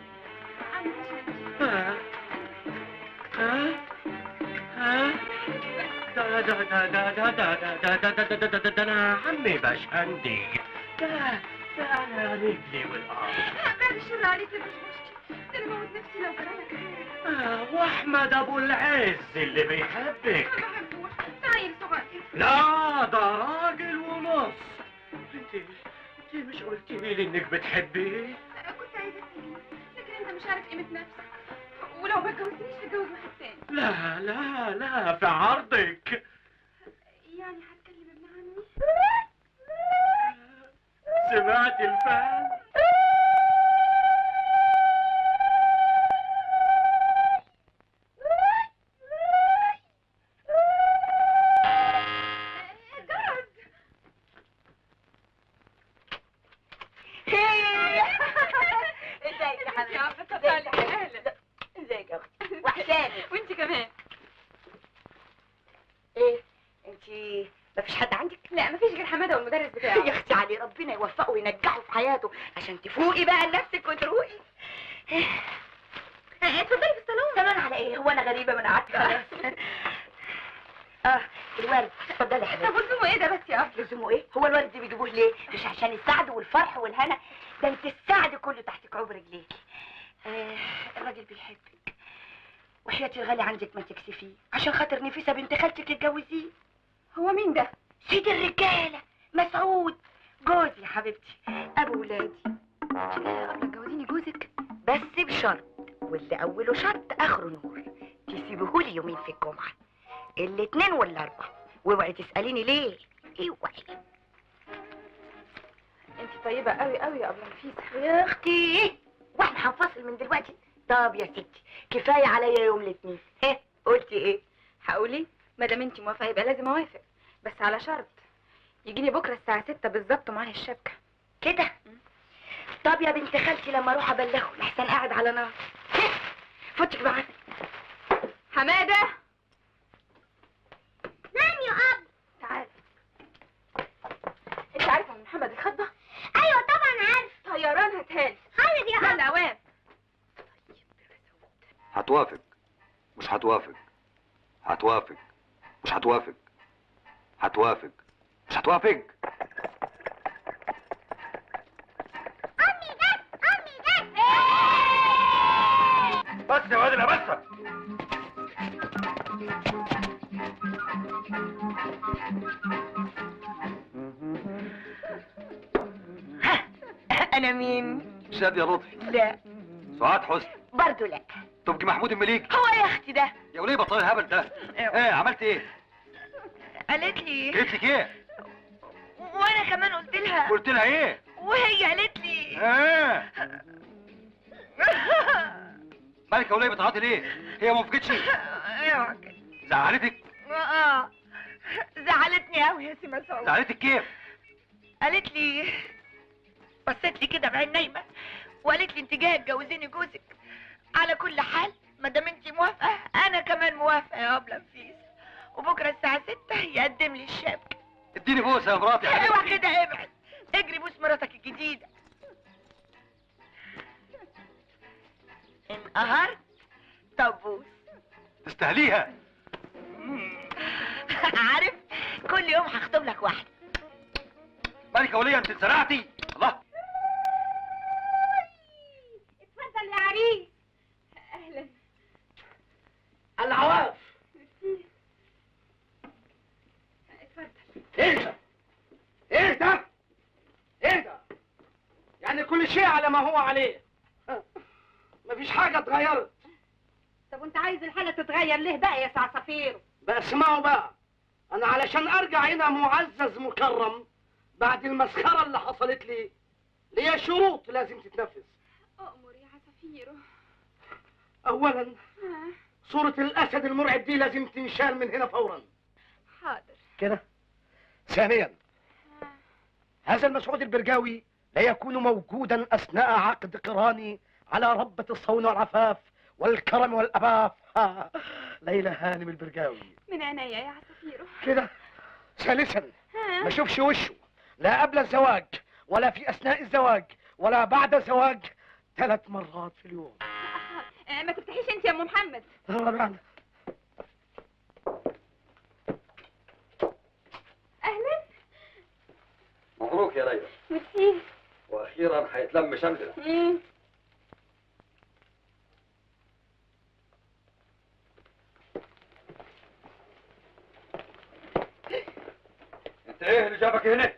ها ها ها دا دا دا دا دا دا دا دا دا دا دا دا دا دا أنا عمي بشندي دا دا أنا رجلي والأرض بعد الشر عليك يا بشبشتي ده انا بموت نفسي لو جرالك حاجه آه، وأحمد أبو العز اللي بيحبك ما بحبوش ده عيل صغير لا ده راجل ونص انت انت مش قلتي لي انك بتحبيه كنت عايزه اتكلم لكن انت مش عارف قيمه نفسك ولو ما اتجوزتنيش هتجوز واحد تاني لا لا لا في عرضك يعني هتكلم ابن عمي سمعت الفن ازيك يا حبيبتي يا عم اتفضلي اهلا ازيك يا اختي وحشاني وانت كمان ايه انت مفيش حد عندك لا مفيش غير حماده والمدرس بتاعه يا اختي علي ربنا يوفقه وينجحه في حياته عشان تفوقي بقى لنفسك وتروقي اتفضلي في الصالون سلام على ايه هو انا غريبه من قعدت خلاص اه الورد اتفضلي يا طب حبيبتي لزومه ايه ده بس يا ابني لزومه ايه هو الورد دي بيجيبوه ليه مش عشان السعد والفرح والهنا ده انت السعد كله تحت كعوب رجليكي آه الراجل بيحبك وحياتي الغالي عندك ما تكسفيه عشان خاطر نفيسه بنت خالتك تتجوزيه هو مين ده سيد الرجاله مسعود جوزي يا حبيبتي ابو ولادي قبل تجوزيني جوزك بس بشرط واللي اوله شرط اخره نور تسيبهولي يومين في الجمعه الاتنين والاربع واوعي تساليني ليه اوعي انت طيبه قوي قوي يا ابله نفيسه يا اختي واحنا هنفصل من دلوقتي طب يا ستي كفايه عليا يوم الاثنين ها قلتي ايه هقولي ما دام انت موافقه يبقى لازم اوافق بس على شرط يجيني بكره الساعه 6 بالظبط ومعايا الشبكه كده طب يا بنت خالتي لما اروح ابلغه لحسن قاعد على نار ها، فوتك معانا حماده نعم يا اب تعال انت عارفه من محمد الخطبه ايوه طبعا عارف طيران هتهالي حاضر يا اب يلا اوام هتوافق مش هتوافق هتوافق مش هتوافق هتوافق مش هتوافق امي جت امي جت بس يا واد بس انا مين شاد يا لطفي لا سعاد حسني برضو لا تبقي محمود المليك هو يا اختي ده يا وليه بطل الهبل ده ايه عملت ايه قالت لي قلت لك ايه وانا كمان قلت لها قلت لها ايه وهي قالت لي ايه مالك يا وليه بتعيطي ليه هي ما وافقتش زعلتك اه زعلتني قوي يا سي مسعود زعلتك كيف قالت لي بصيت لي كده بعين نايمه وقالت لي انت جايه تجوزيني جوزك على كل حال ما دام انت موافقه انا كمان موافقه يا ابله نفيس وبكره الساعه 6 يقدم لي الشبكه اديني بوسه يا مراتي يا اوعى حبيبتي كده ابعد اجري بوس مراتك الجديده انقهرت طب بوس تستاهليها عارف كل يوم هخطب لك واحده مالك يا وليه انت اتسرعتي الله اتفضل يا عريس اهلا العواف اتفضل اهدى اهدى اهدى يعني كل شيء على ما هو عليه ها. مفيش حاجة اتغيرت طب وانت عايز الحالة تتغير ليه بقى يا سعصفير بقى اسمعوا بقى انا علشان ارجع هنا معزز مكرم بعد المسخرة اللي حصلت لي ليا شروط لازم تتنفذ اؤمر يا عصافيرو اولا آه. صورة الأسد المرعب دي لازم تنشال من هنا فورا حاضر كده ثانيا هذا المسعود البرجاوي لا يكون موجودا أثناء عقد قراني على ربة الصون والعفاف والكرم والأباف ها. ليلى هانم البرجاوي من عينيا يا عصافيرو كده ثالثا ها ما اشوفش وشه لا قبل الزواج ولا في اثناء الزواج ولا بعد الزواج ثلاث مرات في اليوم آه، ما تفتحيش انت يا ام محمد طبعا اهلا مبروك يا ليلى ميرسي واخيرا هيتلم شملنا مم. انت ايه اللي جابك هنا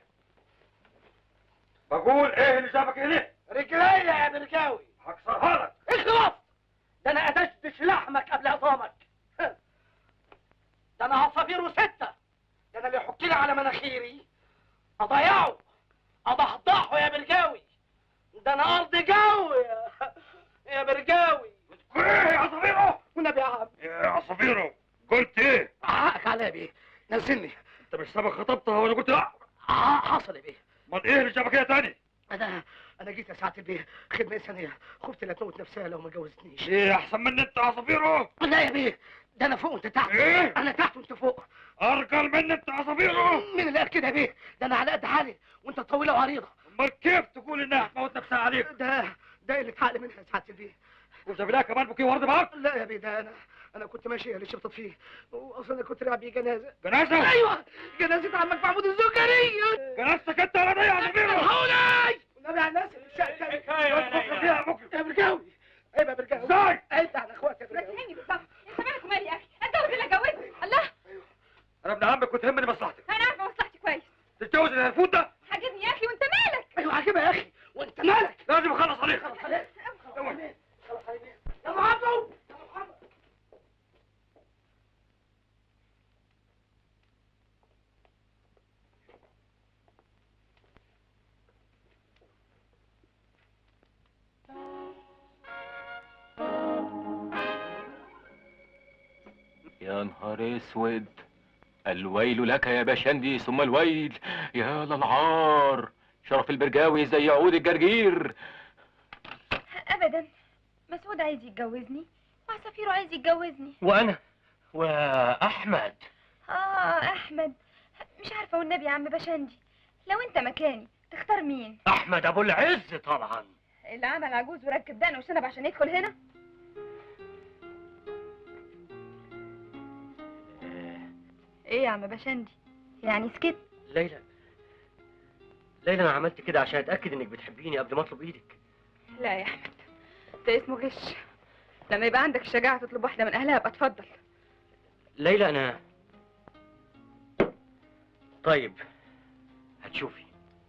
بقول ايه اللي جابك هنا رجليا يا برجاوي هكسرها لك اخلص ده انا ادشدش لحمك قبل عظامك ده انا عصافير ستة ده انا اللي يحك لي على مناخيري اضيعه اضحضحه يا برجاوي ده انا ارض جو يا, يا برجاوي ايه يا عصافيرو والنبي يا عم يا عصافيرو قلت ايه حقك عليا بيه نزلني انت مش سابق خطبتها وانا قلت لا ع- حصل يا بيه امال ايه اللي جابك هنا تاني انا انا جيت يا سعاده البيه خدمه انسانيه خفت لا تموت نفسها لو ما جوزتنيش ايه احسن مني انت عصافيرو لا يا بيه ده انا فوق وانت تحت إيه؟ انا تحت وانت فوق ارجل مني انت عصافيرو مين اللي قال كده يا بيه ده انا على قد حالي وانت طويله وعريضه امال كيف تقول انها هتموت نفسها عليك ده ده اللي اتحقق منها يا سعاده البيه وجاب لها كمان بوكيه ورد معاك لا يا بيه ده انا انا كنت ماشي اللي شبطت فيه واصلا انا كنت رايح بيه جنازه جنازه ايوه جنازه عمك محمود الزكريا جنازتك انت ولا دي يا عصافيرو الحقوني والنبي على الناس اللي شا- فيها يا بوكيه يا برجاوي عيب يا برجاوي ازاي عيب على اخواتي يا ما برجاوي تفهمني بالظبط انت مالك ومالي يا اخي اتجوز اللي اتجوزني الله انا ابن عمك كنت تهمني مصلحتك انا عارفه مصلحتي كويس تتجوز اللي هيفوت ده عاجبني يا اخي وانت مالك ايوه عاجبها يا اخي وانت مالك لازم اخلص عليك خلاص عليك خلاص عليك خلاص عليك يا محمد يا محمد يا نهار اسود الويل لك يا باشندي ثم الويل يا للعار شرف البرجاوي زي عود الجرجير ابدا مسعود عايز يتجوزني وعصافيرو عايز يتجوزني وانا واحمد اه احمد مش عارفه والنبي يا عم بشندي لو انت مكاني تختار مين احمد ابو العز طبعا اللي عمل عجوز وركب دقن وشنب عشان يدخل هنا ايه يا عم بشندي يعني سكت ليلى ليلى انا عملت كده عشان اتاكد انك بتحبيني قبل ما اطلب ايدك لا يا احمد ده اسمه غش لما يبقى عندك الشجاعه تطلب واحده من اهلها ابقى اتفضل ليلى انا طيب هتشوفي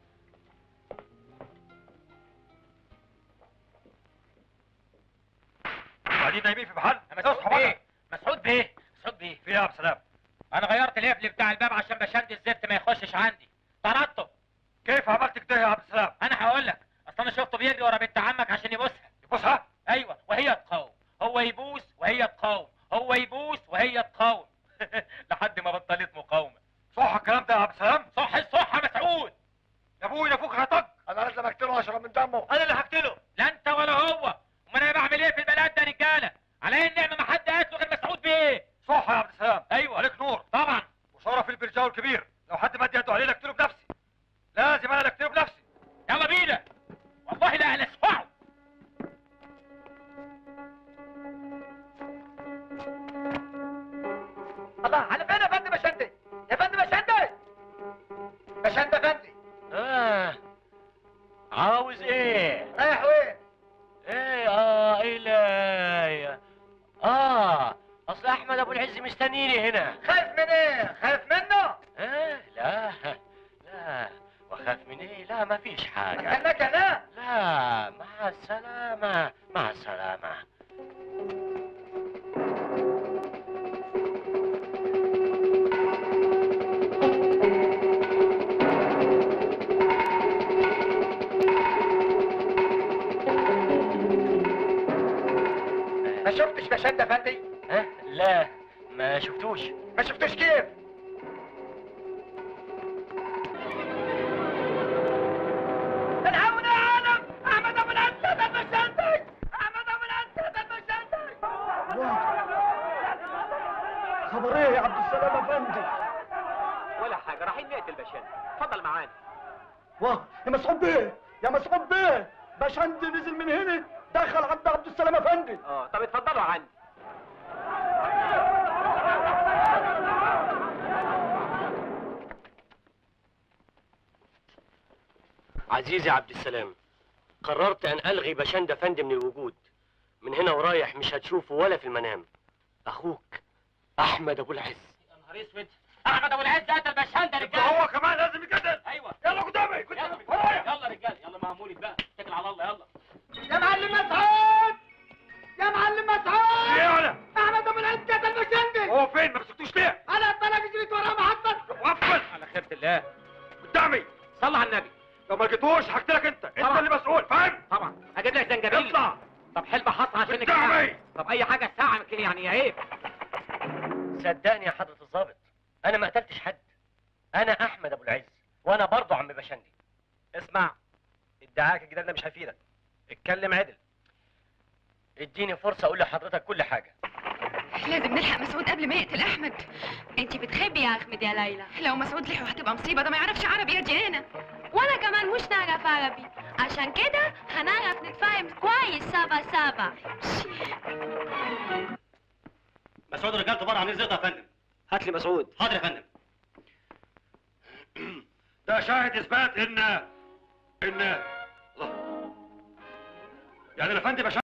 قاعدين نايمين في محل مسعود اصحوا بقى بيه مسعود بيه مسعود بيه في ايه يا عبد السلام انا غيرت القفل بتاع الباب عشان بشند الزفت ما يخشش عندي طردته كيف عملت كده يا عبد السلام انا هقول لك اصل انا شفته بيجري ورا بنت عمك عشان يبوسها بصها ايوه وهي تقاوم هو يبوس وهي تقاوم هو يبوس وهي تقاوم لحد ما بطلت مقاومه صح الكلام ده يا عبد السلام صح الصح يا مسعود يا ابوي نفوخ هطق انا لازم اقتله اشرب من دمه انا اللي هقتله لا انت ولا هو امال انا بعمل ايه في البلد ده رجاله على ايه النعمه ما حد قاتله غير مسعود بيه صح يا عبد السلام ايوه عليك نور طبعا وشرف البرجاوي الكبير لو حد مد يده عليه اقتله بنفسي لازم انا اللي اقتله بنفسي يلا بينا والله لا انا اسمعه الله على فين يا فندم بشندي يا فندم بشندي بشندي فندي اه عاوز ايه رايح وين ايه اه الي اه اصل احمد ابو العز مستنيني هنا خايف من ايه خايف منه اه لا لا واخاف من ايه لا ما فيش حاجه استناك انا لا مع السلامه مع السلامه ما شفتش بشندي فندي ها لا ما شفتوش ما شفتوش كيف العون يا عالم احمد ابو الاسد المشنتج احمد ابو الاسد المشنتج خبر ايه يا عبد السلام افندي ولا حاجه رايحين نقتل باشا اتفضل معانا واه يا مسعود بيه يا مسعود بيه باشندي نزل من هنا دخل عند عبد السلام افندي اه طب اتفضلوا عندي عزيزي عبد السلام قررت ان الغي بشند افندي من الوجود من هنا ورايح مش هتشوفه ولا في المنام اخوك احمد ابو العز يا نهار اسود احمد ابو العز قتل باشا يا رجاله هو كمان لازم يقتل ايوه يلا قدامي يلا ورايا يلا رجاله يلا مهمولي بقى اتكل على الله يلا يا معلم مسعود يا معلم مسعود ايه انا احمد ابو العز قتل بشندي هو فين ما مسكتوش ليه انا طلع جريت وراه محطة وقفل على خيرة الله قدامي صلى على النبي لو ما لقيتوش هقتلك انت انت طبعا. اللي مسؤول فاهم طبعا هجيب لك زنجبيل اطلع طب حلبة حصى عشان قدامي طب اي حاجه ساعه كده يعني عيب صدقني يا حضرة الضابط انا ما قتلتش حد انا احمد ابو العز وانا برضه عم بشندي اسمع ادعاك الجدال ده مش هيفيدك اتكلم عدل اديني فرصة اقول لحضرتك كل حاجة لازم نلحق مسعود قبل ما يقتل احمد انتي بتحبي يا احمد يا ليلى لو مسعود لحقه هتبقى مصيبه ده ما يعرفش عربي يا جيانا وانا كمان مش نعرف عربي عشان كده هنعرف نتفاهم كويس سابا سابا مسعود رجالته بره عاملين زيطه يا فندم هات لي مسعود حاضر يا فندم ده شاهد اثبات ان ان الله. يعني الافندي